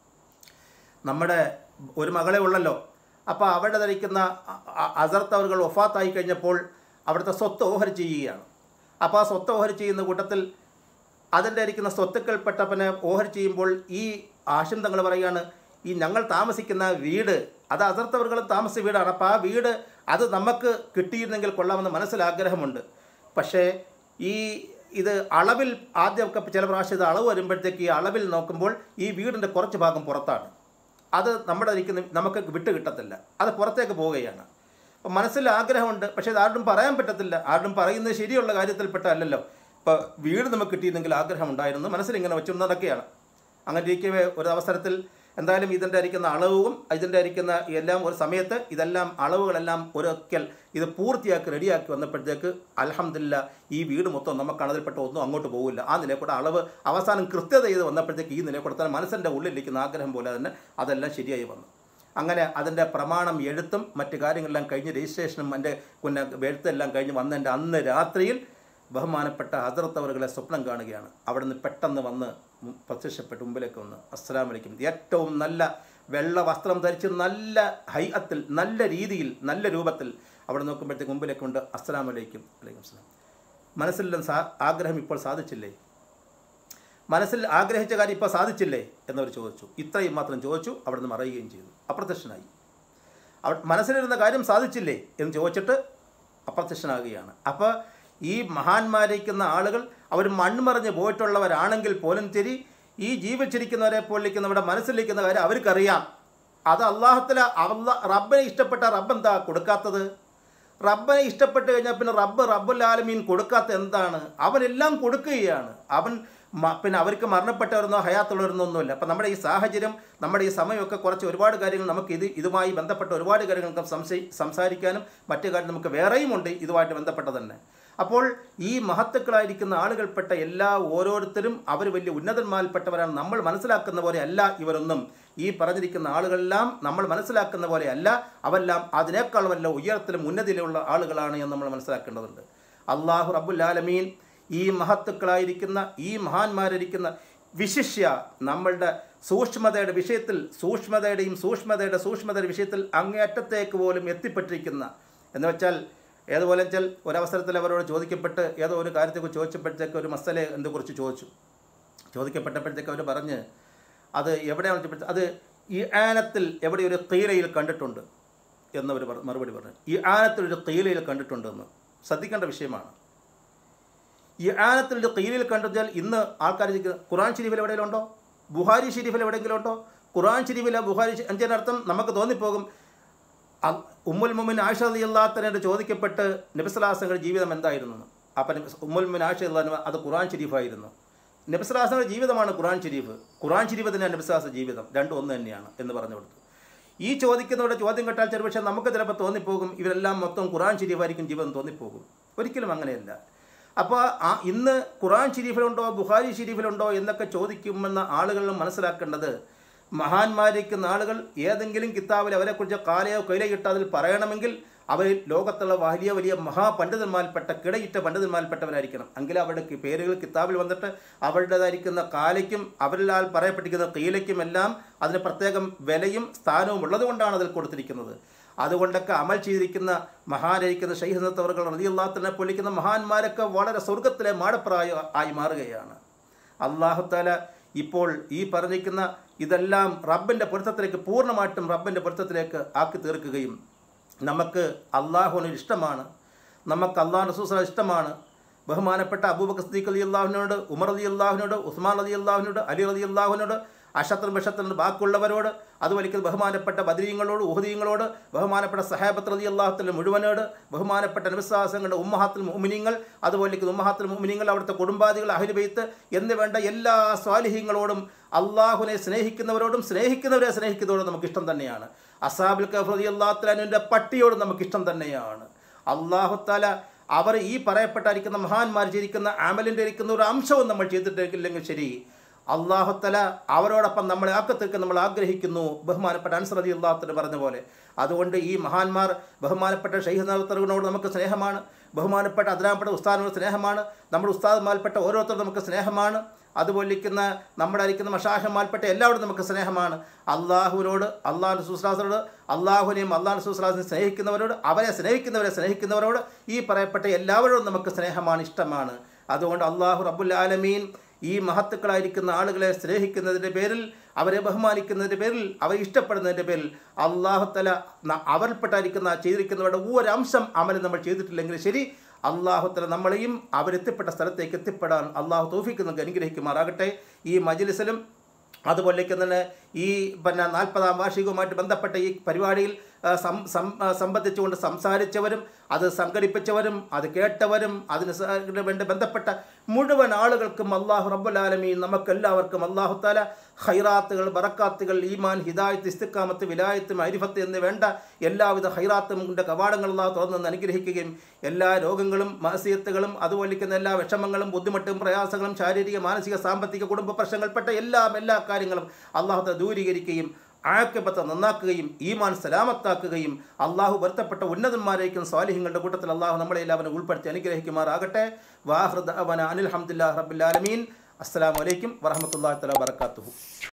നമ്മുടെ ഒരു മകളെ ഉള്ളല്ലോ അപ്പോൾ അവിടെ ധരിക്കുന്ന അസർത്ത് അവർ ഒഫാത്തായി കഴിഞ്ഞപ്പോൾ അവിടുത്തെ സ്വത്ത് ഓഹരി ചെയ്യുകയാണ് അപ്പോൾ ആ സ്വത്ത് ഓഹരി ചെയ്യുന്ന കൂട്ടത്തിൽ അതിൻ്റെ ഇരിക്കുന്ന സ്വത്തുക്കൾപ്പെട്ട പിന്നെ ഓഹരി ചെയ്യുമ്പോൾ ഈ ആശം തങ്ങൾ പറയുകയാണ് ഈ ഞങ്ങൾ താമസിക്കുന്ന വീട് അത് അതിർത്തവർകൾ താമസിച്ച വീടാണ് അപ്പോൾ ആ വീട് അത് നമുക്ക് കിട്ടിയിരുന്നെങ്കിൽ കൊള്ളാമെന്ന് മനസ്സിലാഗ്രഹമുണ്ട് പക്ഷേ ഈ ഇത് അളവിൽ ആദ്യമൊക്കെ ചില പ്രാവശ്യം ഇത് അളവ് വരുമ്പോഴത്തേക്ക് ഈ അളവിൽ നോക്കുമ്പോൾ ഈ വീടിൻ്റെ കുറച്ച് ഭാഗം പുറത്താണ് അത് നമ്മുടെ ഇരിക്കുന്ന നമുക്ക് വിട്ട് കിട്ടത്തില്ല അത് പുറത്തേക്ക് പോവുകയാണ് അപ്പം മനസ്സിൽ ആഗ്രഹമുണ്ട് പക്ഷേ ഇത് ആരും പറയാൻ പറ്റത്തില്ല ആരും പറയുന്നത് ശരിയുള്ള കാര്യത്തിൽപ്പെട്ടതല്ലല്ലോ ഇപ്പോൾ വീട് നമുക്ക് കിട്ടിയിരുന്നെങ്കിൽ ആഗ്രഹമുണ്ടായിരുന്നു മനസ്സിൽ ഇങ്ങനെ വെച്ചു നടക്കുകയാണ് അങ്ങനെ ഇരിക്കവേ ഒരു അവസരത്തിൽ എന്തായാലും ഇതിൻ്റെ ഇരിക്കുന്ന അളവും ഇതിൻ്റെ ഇരിക്കുന്ന എല്ലാം ഒരു സമയത്ത് ഇതെല്ലാം അളവുകളെല്ലാം ഒരൊക്കൽ ഇത് പൂർത്തിയാക്കി റെഡിയാക്കി വന്നപ്പോഴത്തേക്ക് അലഹമില്ല ഈ വീട് മൊത്തം നമുക്കാണ് അതിൽപ്പെട്ട ഒന്നും അങ്ങോട്ട് പോകില്ല ആ നിലയിൽ കൂടെ അളവ് അവസാനം കൃത്യത ചെയ്ത് വന്നപ്പോഴത്തേക്ക് ഈ നിലയിൽ കൂടെ തന്നെ മനസ്സിൻ്റെ ഉള്ളിലിരിക്കുന്ന ആഗ്രഹം പോലെ തന്നെ അതെല്ലാം ശരിയായി വന്നു അങ്ങനെ അതിൻ്റെ പ്രമാണം എഴുത്തും മറ്റു കാര്യങ്ങളെല്ലാം കഴിഞ്ഞ് രജിസ്ട്രേഷനും എൻ്റെ പിന്നെ എഴുത്തെല്ലാം കഴിഞ്ഞ് വന്നതിൻ്റെ അന്ന് രാത്രിയിൽ ബഹുമാനപ്പെട്ട ഹസരത്ത് അവറുകളെ സ്വപ്നം കാണുകയാണ് അവിടുന്ന് പെട്ടെന്ന് വന്ന് മു- പ്രത്യക്ഷപ്പെട്ട് മുമ്പിലേക്ക് വന്ന് അസ്സലാം വലൈക്കും ഏറ്റവും നല്ല വെള്ള വസ്ത്രം ധരിച്ച് നല്ല ഹൈഅത്തിൽ നല്ല രീതിയിൽ നല്ല രൂപത്തിൽ അവിടെ നോക്കുമ്പോഴത്തേക്ക് മുമ്പിലേക്ക് കൊണ്ട് അസ്സലാം വലൈക്കും വലൈക്കും അസ്സലാം മനസ്സിലെല്ലാം സാ ആഗ്രഹം ഇപ്പോൾ സാധിച്ചില്ലേ മനസ്സിൽ ആഗ്രഹിച്ച കാര്യം ഇപ്പോൾ സാധിച്ചില്ലേ എന്നവർ ചോദിച്ചു ഇത്രയും മാത്രം ചോദിച്ചു അവിടെ നിന്ന് മറയുകയും ചെയ്തു അപ്രത്യക്ഷനായി അവ മനസ്സിലിരുന്ന കാര്യം സാധിച്ചില്ലേ എന്ന് ചോദിച്ചിട്ട് അപ്രത്യക്ഷനാകുകയാണ് അപ്പോൾ ഈ മഹാന്മാരിക്കുന്ന ആളുകൾ അവർ മൺമറിഞ്ഞ് പോയിട്ടുള്ളവരാണെങ്കിൽ പോലും ശരി ഈ ജീവിച്ചിരിക്കുന്നവരെ പോലിരിക്കുന്നവരുടെ മനസ്സിലിരിക്കുന്ന കാര്യം അവർക്കറിയാം അത് അള്ളാഹത്തില അള്ള റബ്ബിനെ ഇഷ്ടപ്പെട്ട റബ്ബ് എന്താ കൊടുക്കാത്തത് റബ്ബിനെ ഇഷ്ടപ്പെട്ട് കഴിഞ്ഞാൽ പിന്നെ റബ്ബ് റബ്ബുൽ ആലമീൻ കൊടുക്കാത്ത എന്താണ് അവനെല്ലാം കൊടുക്കുകയാണ് അവൻ മ- പിന്നെ അവർക്ക് മരണപ്പെട്ടവരെന്നോ ഹയാത്തുള്ളവരെന്നോ ഒന്നുമില്ല അപ്പം നമ്മുടെ ഈ സാഹചര്യം നമ്മുടെ ഈ സമയമൊക്കെ കുറച്ച് ഒരുപാട് കാര്യങ്ങൾ നമുക്ക് ഇത് ഇതുമായി ബന്ധപ്പെട്ട ഒരുപാട് കാര്യങ്ങൾ നമുക്ക് സംശയി സംസാരിക്കാനും മറ്റു കാര്യം നമുക്ക് വേറെയും ഉണ്ട് ഇതുമായിട്ട് ബന്ധപ്പെട്ട തന്നെ അപ്പോൾ ഈ മഹത്തുക്കളായിരിക്കുന്ന ആളുകൾപ്പെട്ട എല്ലാ ഓരോരുത്തരും അവർ വലിയ ഉന്നതന്മാരിൽപ്പെട്ടവരാണ് നമ്മൾ മനസ്സിലാക്കുന്ന പോലെ അല്ല ഇവരൊന്നും ഈ പറഞ്ഞിരിക്കുന്ന ആളുകളെല്ലാം നമ്മൾ മനസ്സിലാക്കുന്ന പോലെ അല്ല അവരെല്ലാം അതിനേക്കാൾ വല്ല ഉയരത്തിലും ഉന്നതിയിലുള്ള ആളുകളാണ് എന്ന് നമ്മൾ മനസ്സിലാക്കേണ്ടതുണ്ട് അള്ളാഹു റബ്ബുൽ ആലമീൻ ഈ മഹത്തുക്കളായിരിക്കുന്ന ഈ മഹാന്മാരിരിക്കുന്ന വിശിഷ്യ നമ്മളുടെ സൂക്ഷ്മതയുടെ വിഷയത്തിൽ സൂക്ഷ്മതയുടെയും സൂക്ഷ്മതയുടെ സൂക്ഷ്മതയുടെ വിഷയത്തിൽ അങ്ങേയറ്റത്തേക്ക് പോലും എത്തിപ്പെട്ടിരിക്കുന്ന എന്ന് വെച്ചാൽ ഏതുപോലെ വെച്ചാൽ ഒരവസരത്തിൽ അവരോട് ചോദിക്കപ്പെട്ട് ഏതോ ഒരു കാര്യത്തെക്കുറിച്ച് ചോദിച്ചപ്പോഴത്തേക്ക് ഒരു മസലെ എന്തെക്കുറിച്ച് ചോദിച്ചു ചോദിക്കപ്പെട്ടപ്പോഴത്തേക്ക് അവർ പറഞ്ഞ് അത് എവിടെയാണ് ചോദിച്ചപ്പോഴത്തെ അത് ഈ ആനത്തിൽ എവിടെ ഒരു തീരയിൽ കണ്ടിട്ടുണ്ട് എന്നവർ പറ- മറുപടി പറഞ്ഞു ഈ ആനത്തിൽ ഒരു തീരയിൽ കണ്ടിട്ടുണ്ടെന്ന് ശ്രദ്ധിക്കേണ്ട വിഷയമാണ് ഈ ആനത്തിൽ ഒരു തീരയിൽ കണ്ടുവച്ചാൽ ഇന്ന് ആൾക്കാർ ചോദിക്കുന്നത് ഖുറാൻ ഷരീഫിൽ എവിടെയെങ്കിലും ഉണ്ടോ ബുഹാരി ഷരീഫിൽ എവിടെയെങ്കിലും ഉണ്ടോ ഖുറാൻ ഷരീഫിലെ ബുഹാരി ഷ- അതിൻ്റെ അർത്ഥം നമുക്ക് തോന്നിപ്പോകും അ- ഉമ്മുൽ മുമിൻ ആയിഷ അലി അള്ളാത്തനോട് ചോദിക്കപ്പെട്ട് നബിസ്ലാസങ്ങളുടെ ജീവിതം എന്തായിരുന്നു എന്ന്. അപ്പം നബി- ഉമ്മുൽ മുമിൻ ആയിഷ അള്ളാഹ് അത് ഖുറാൻ ഷരീഫായിരുന്നു നബിസ്ലാസങ്ങളുടെ ജീവിതമാണ് ഖുറാൻ ഷരീഫ് ഖുറാൻ ഷരീഫ് തന്നെയാണ് നബിസ്ലാസ ജീവിതം രണ്ടും ഒന്ന് തന്നെയാണ് എന്ന് പറഞ്ഞു കൊടുത്തു ഈ ചോദിക്കുന്നവരുടെ ചോദ്യം കേട്ടാൽ ചെറുപക്ഷെ നമുക്ക് ചിലപ്പോൾ തോന്നിപ്പോകും ഇവരെല്ലാം മൊത്തം ഖുറാൻ ഷരീഫായിരിക്കും ജീവിതം തോന്നിപ്പോകും ഒരിക്കലും അങ്ങനെയല്ല അപ്പോൾ ആ ഇന്ന് ഖുറാൻ ഷരീഫിലുണ്ടോ ബുഹാരി ഷരീഫിലുണ്ടോ എന്നൊക്കെ ചോദിക്കുമെന്ന ആളുകളും മനസ്സിലാക്കേണ്ടത് മഹാന്മാരിക്കുന്ന ആളുകൾ ഏതെങ്കിലും കിതാബിൽ അവരെക്കുറിച്ച് കാലയോ കൈലയോ അതിൽ പറയണമെങ്കിൽ അവർ ലോകത്തുള്ള വലിയ വലിയ മഹാപണ്ഡിതന്മാരിൽപ്പെട്ട കിടയിട്ട പണ്ഡിതന്മാരിൽപ്പെട്ടവരായിരിക്കണം എങ്കിൽ അവരുടെ കി- പേരുകൾ കിതാബിൽ വന്നിട്ട് അവരുടേതായിരിക്കുന്ന കാലയ്ക്കും അവരിലാൽ പറയപ്പെട്ടിരിക്കുന്ന കീലയ്ക്കും എല്ലാം അതിന് പ്രത്യേകം വിലയും സ്ഥാനവും ഉള്ളതുകൊണ്ടാണ് അതിൽ കൊടുത്തിരിക്കുന്നത് അതുകൊണ്ടൊക്കെ അമൽ ചെയ്തിരിക്കുന്ന മഹാനായിരിക്കുന്ന ഷെയ്ഹത്തവർകൾ റതിയല്ലാത്തിനെ പൊലിക്കുന്ന മഹാന്മാരൊക്കെ വളരെ സ്വർഗത്തിലെ മാടപ്രായ ആയി മാറുകയാണ് അള്ളാഹുത്താല ഇപ്പോൾ ഈ പറഞ്ഞിരിക്കുന്ന ഇതെല്ലാം റബ്ബിൻ്റെ പൊരുത്തത്തിലേക്ക് പൂർണ്ണമായിട്ടും റബ്ബിൻ്റെ പൊരുത്തത്തിലേക്ക് ആക്കി തീർക്കുകയും നമുക്ക് അള്ളാഹുവിന് ഇഷ്ടമാണ് നമുക്ക് അള്ളാഹു റസൂസ് ഇഷ്ടമാണ് ബഹുമാനപ്പെട്ട അബൂബക്കർ സദീഖ് അലി അള്ളാഹുവിനോട് ഉമർ അലി അള്ളാഹുവിനോട് ഉസ്മാൻ അലി അള്ളാഹുവിനോട് അലി അലി അള്ളാഹുവിനോട് അഷത്രൻ ബഷത്രൻ ബാക്കിയുള്ളവരോട് അതുപോലെ ബഹുമാനപ്പെട്ട ബദരീങ്ങളോട് ഉഹദീങ്ങളോട് ബഹുമാനപ്പെട്ട സഹാബത്ത് റതി അള്ളാഹത്തിൽ മുഴുവനോട് ബഹുമാനപ്പെട്ട നബിസ്വാസങ്ങളുടെ ഉമ്മഹാത്തിൽ മുമിനിങ്ങൾ അതുപോലെ ഉമ്മഹാത്തിൽ മുമിനിങ്ങൾ അവിടുത്തെ കുടുംബാദികൾ അഹിലുബെയ്ത്ത് എന്ന് വേണ്ട എല്ലാ സ്വാലിഹ്യങ്ങളോടും അള്ളാഹുനെ സ്നേഹിക്കുന്നവരോടും സ്നേഹിക്കുന്നവരെ സ്നേഹിക്കുന്നവരോടും നമുക്ക് ഇഷ്ടം തന്നെയാണ് അസാബുൽ കഫ്രതി അള്ളാഹുത്തലാനുവിൻ്റെ പട്ടിയോട് നമുക്ക് ഇഷ്ടം തന്നെയാണ് അള്ളാഹുത്താല അവർ ഈ പറയപ്പെട്ടിരിക്കുന്ന മഹാന്മാർ ചെയ്തിരിക്കുന്ന അമലിൻ്റെ ഇരിക്കുന്ന ഒരു അംശവും നമ്മൾ ചെയ്തിട്ടില്ലെങ്കിൽ ശരി അള്ളാഹുത്തല അവരോടൊപ്പം നമ്മളെ ആക്കത്തേക്ക് നമ്മൾ ആഗ്രഹിക്കുന്നു ബഹുമാനപ്പെട്ട അൻസറതി അള്ളാഹത്തിന് പറഞ്ഞ പോലെ അതുകൊണ്ട് ഈ മഹാന്മാർ ബഹുമാനപ്പെട്ട ഷെയ്ഖ് നവത്തറിനോട് നമുക്ക് സ്നേഹമാണ് ബഹുമാനപ്പെട്ട അതിനാപ്പെട്ട ഉസ്താദിനോട് സ്നേഹമാണ് നമ്മുടെ ഉസ്താദ്മാൽപ്പെട്ട ഓരോരുത്തരും നമുക്ക് സ്നേഹമാണ് അതുപോലെ ഇരിക്കുന്ന നമ്മുടെ അരിക്കുന്ന മഷാഹന്മാൽപ്പെട്ട എല്ലാവരും നമുക്ക് സ്നേഹമാണ് അള്ളാഹുവിനോട് അള്ളാഹു സുസ്ലാസിനോട് അള്ളാഹുവിനെയും അള്ളാഹു സുസ്ലാസിനെ സ്നേഹിക്കുന്നവരോട് അവരെ സ്നേഹിക്കുന്നവരെ സ്നേഹിക്കുന്നവരോട് ഈ പറയപ്പെട്ട എല്ലാവരോടും നമുക്ക് സ്നേഹമാണ് ഇഷ്ടമാണ് അതുകൊണ്ട് അള്ളാഹു റബ്ബുൽ ആലമീൻ ഈ മഹത്തുക്കളായിരിക്കുന്ന ആളുകളെ സ്നേഹിക്കുന്നതിൻ്റെ പേരിൽ അവരെ ബഹുമാനിക്കുന്നതിൻ്റെ പേരിൽ അവരെ ഇഷ്ടപ്പെടുന്നതിൻ്റെ പേരിൽ അള്ളാഹുത്തല അവരിൽപ്പെട്ടായിരിക്കുന്ന ചെയ്തിരിക്കുന്നവരുടെ ഒരംശം അമൽ നമ്മൾ ചെയ്തിട്ടില്ലെങ്കിൽ ശരി അള്ളാഹുത്തല നമ്മളെയും അവരെത്തിപ്പെട്ട സ്ഥലത്തേക്ക് എത്തിപ്പെടാൻ അള്ളാഹു തോഫിക്ക് നമുക്ക് അനുഗ്രഹിക്കുമാറാകട്ടെ ഈ മജിലിസിലും അതുപോലെ തന്നെ ഈ പിന്നെ നാൽപ്പതാം വാർഷികവുമായിട്ട് ബന്ധപ്പെട്ട ഈ പരിപാടിയിൽ ആ, സം സം ആ, സംബന്ധിച്ചുകൊണ്ട് സംസാരിച്ചവരും അത് സംഘടിപ്പിച്ചവരും അത് കേട്ടവരും അതിന് സ- ഇതിന് വേണ്ടി ബന്ധപ്പെട്ട മുഴുവൻ ആളുകൾക്കും അള്ളാഹു റബ്ബുലാലമീൻ നമുക്കെല്ലാവർക്കും അള്ളാഹു താല ഹൈറാത്തുകൾ ബറക്കാത്തുകൾ ഈമാൻ ഹിദായത്ത് ഇസ്തിക്കാമത്ത് വിലായത്ത് അരിഫത്ത് എന്ന് വേണ്ട എല്ലാവിധ ഹൈറാത്തും കൊണ്ട് കവാടങ്ങൾ അള്ളാഹു തുറന്നു അനുഗ്രഹിക്കുകയും എല്ലാ രോഗങ്ങളും മാനസികത്തുകളും അതുപോലിരിക്കുന്ന എല്ലാ വിഷമങ്ങളും ബുദ്ധിമുട്ടും പ്രയാസങ്ങളും ശാരീരിക മാനസിക സാമ്പത്തിക കുടുംബ പ്രശ്നങ്ങൾപ്പെട്ട എല്ലാം എല്ലാ കാര്യങ്ങളും അള്ളാഹു ദൂരീകരിക്കുകയും ആക്കപ്പത്തെ നന്നാക്കുകയും ഈമാൻ സലാമത്താക്കുകയും അള്ളാഹു വരുത്തപ്പെട്ട ഉന്നതന്മാരേക്കും സ്വാലിഹ്യങ്ങളുടെ കൂട്ടത്തിൽ അള്ളാഹു നമ്മളെ എല്ലാവരും ഉൾപ്പെടുത്തി അനുഗ്രഹിക്കുമാറാകട്ടെ വാഹൃദ് അവന അനിൽ ഹംദുല്ലാ റബ്ബുലാലമീൻ അസ്സലാമു അലൈക്കും വറഹമത്തല്ലാ തല വർക്കാത്തുഹു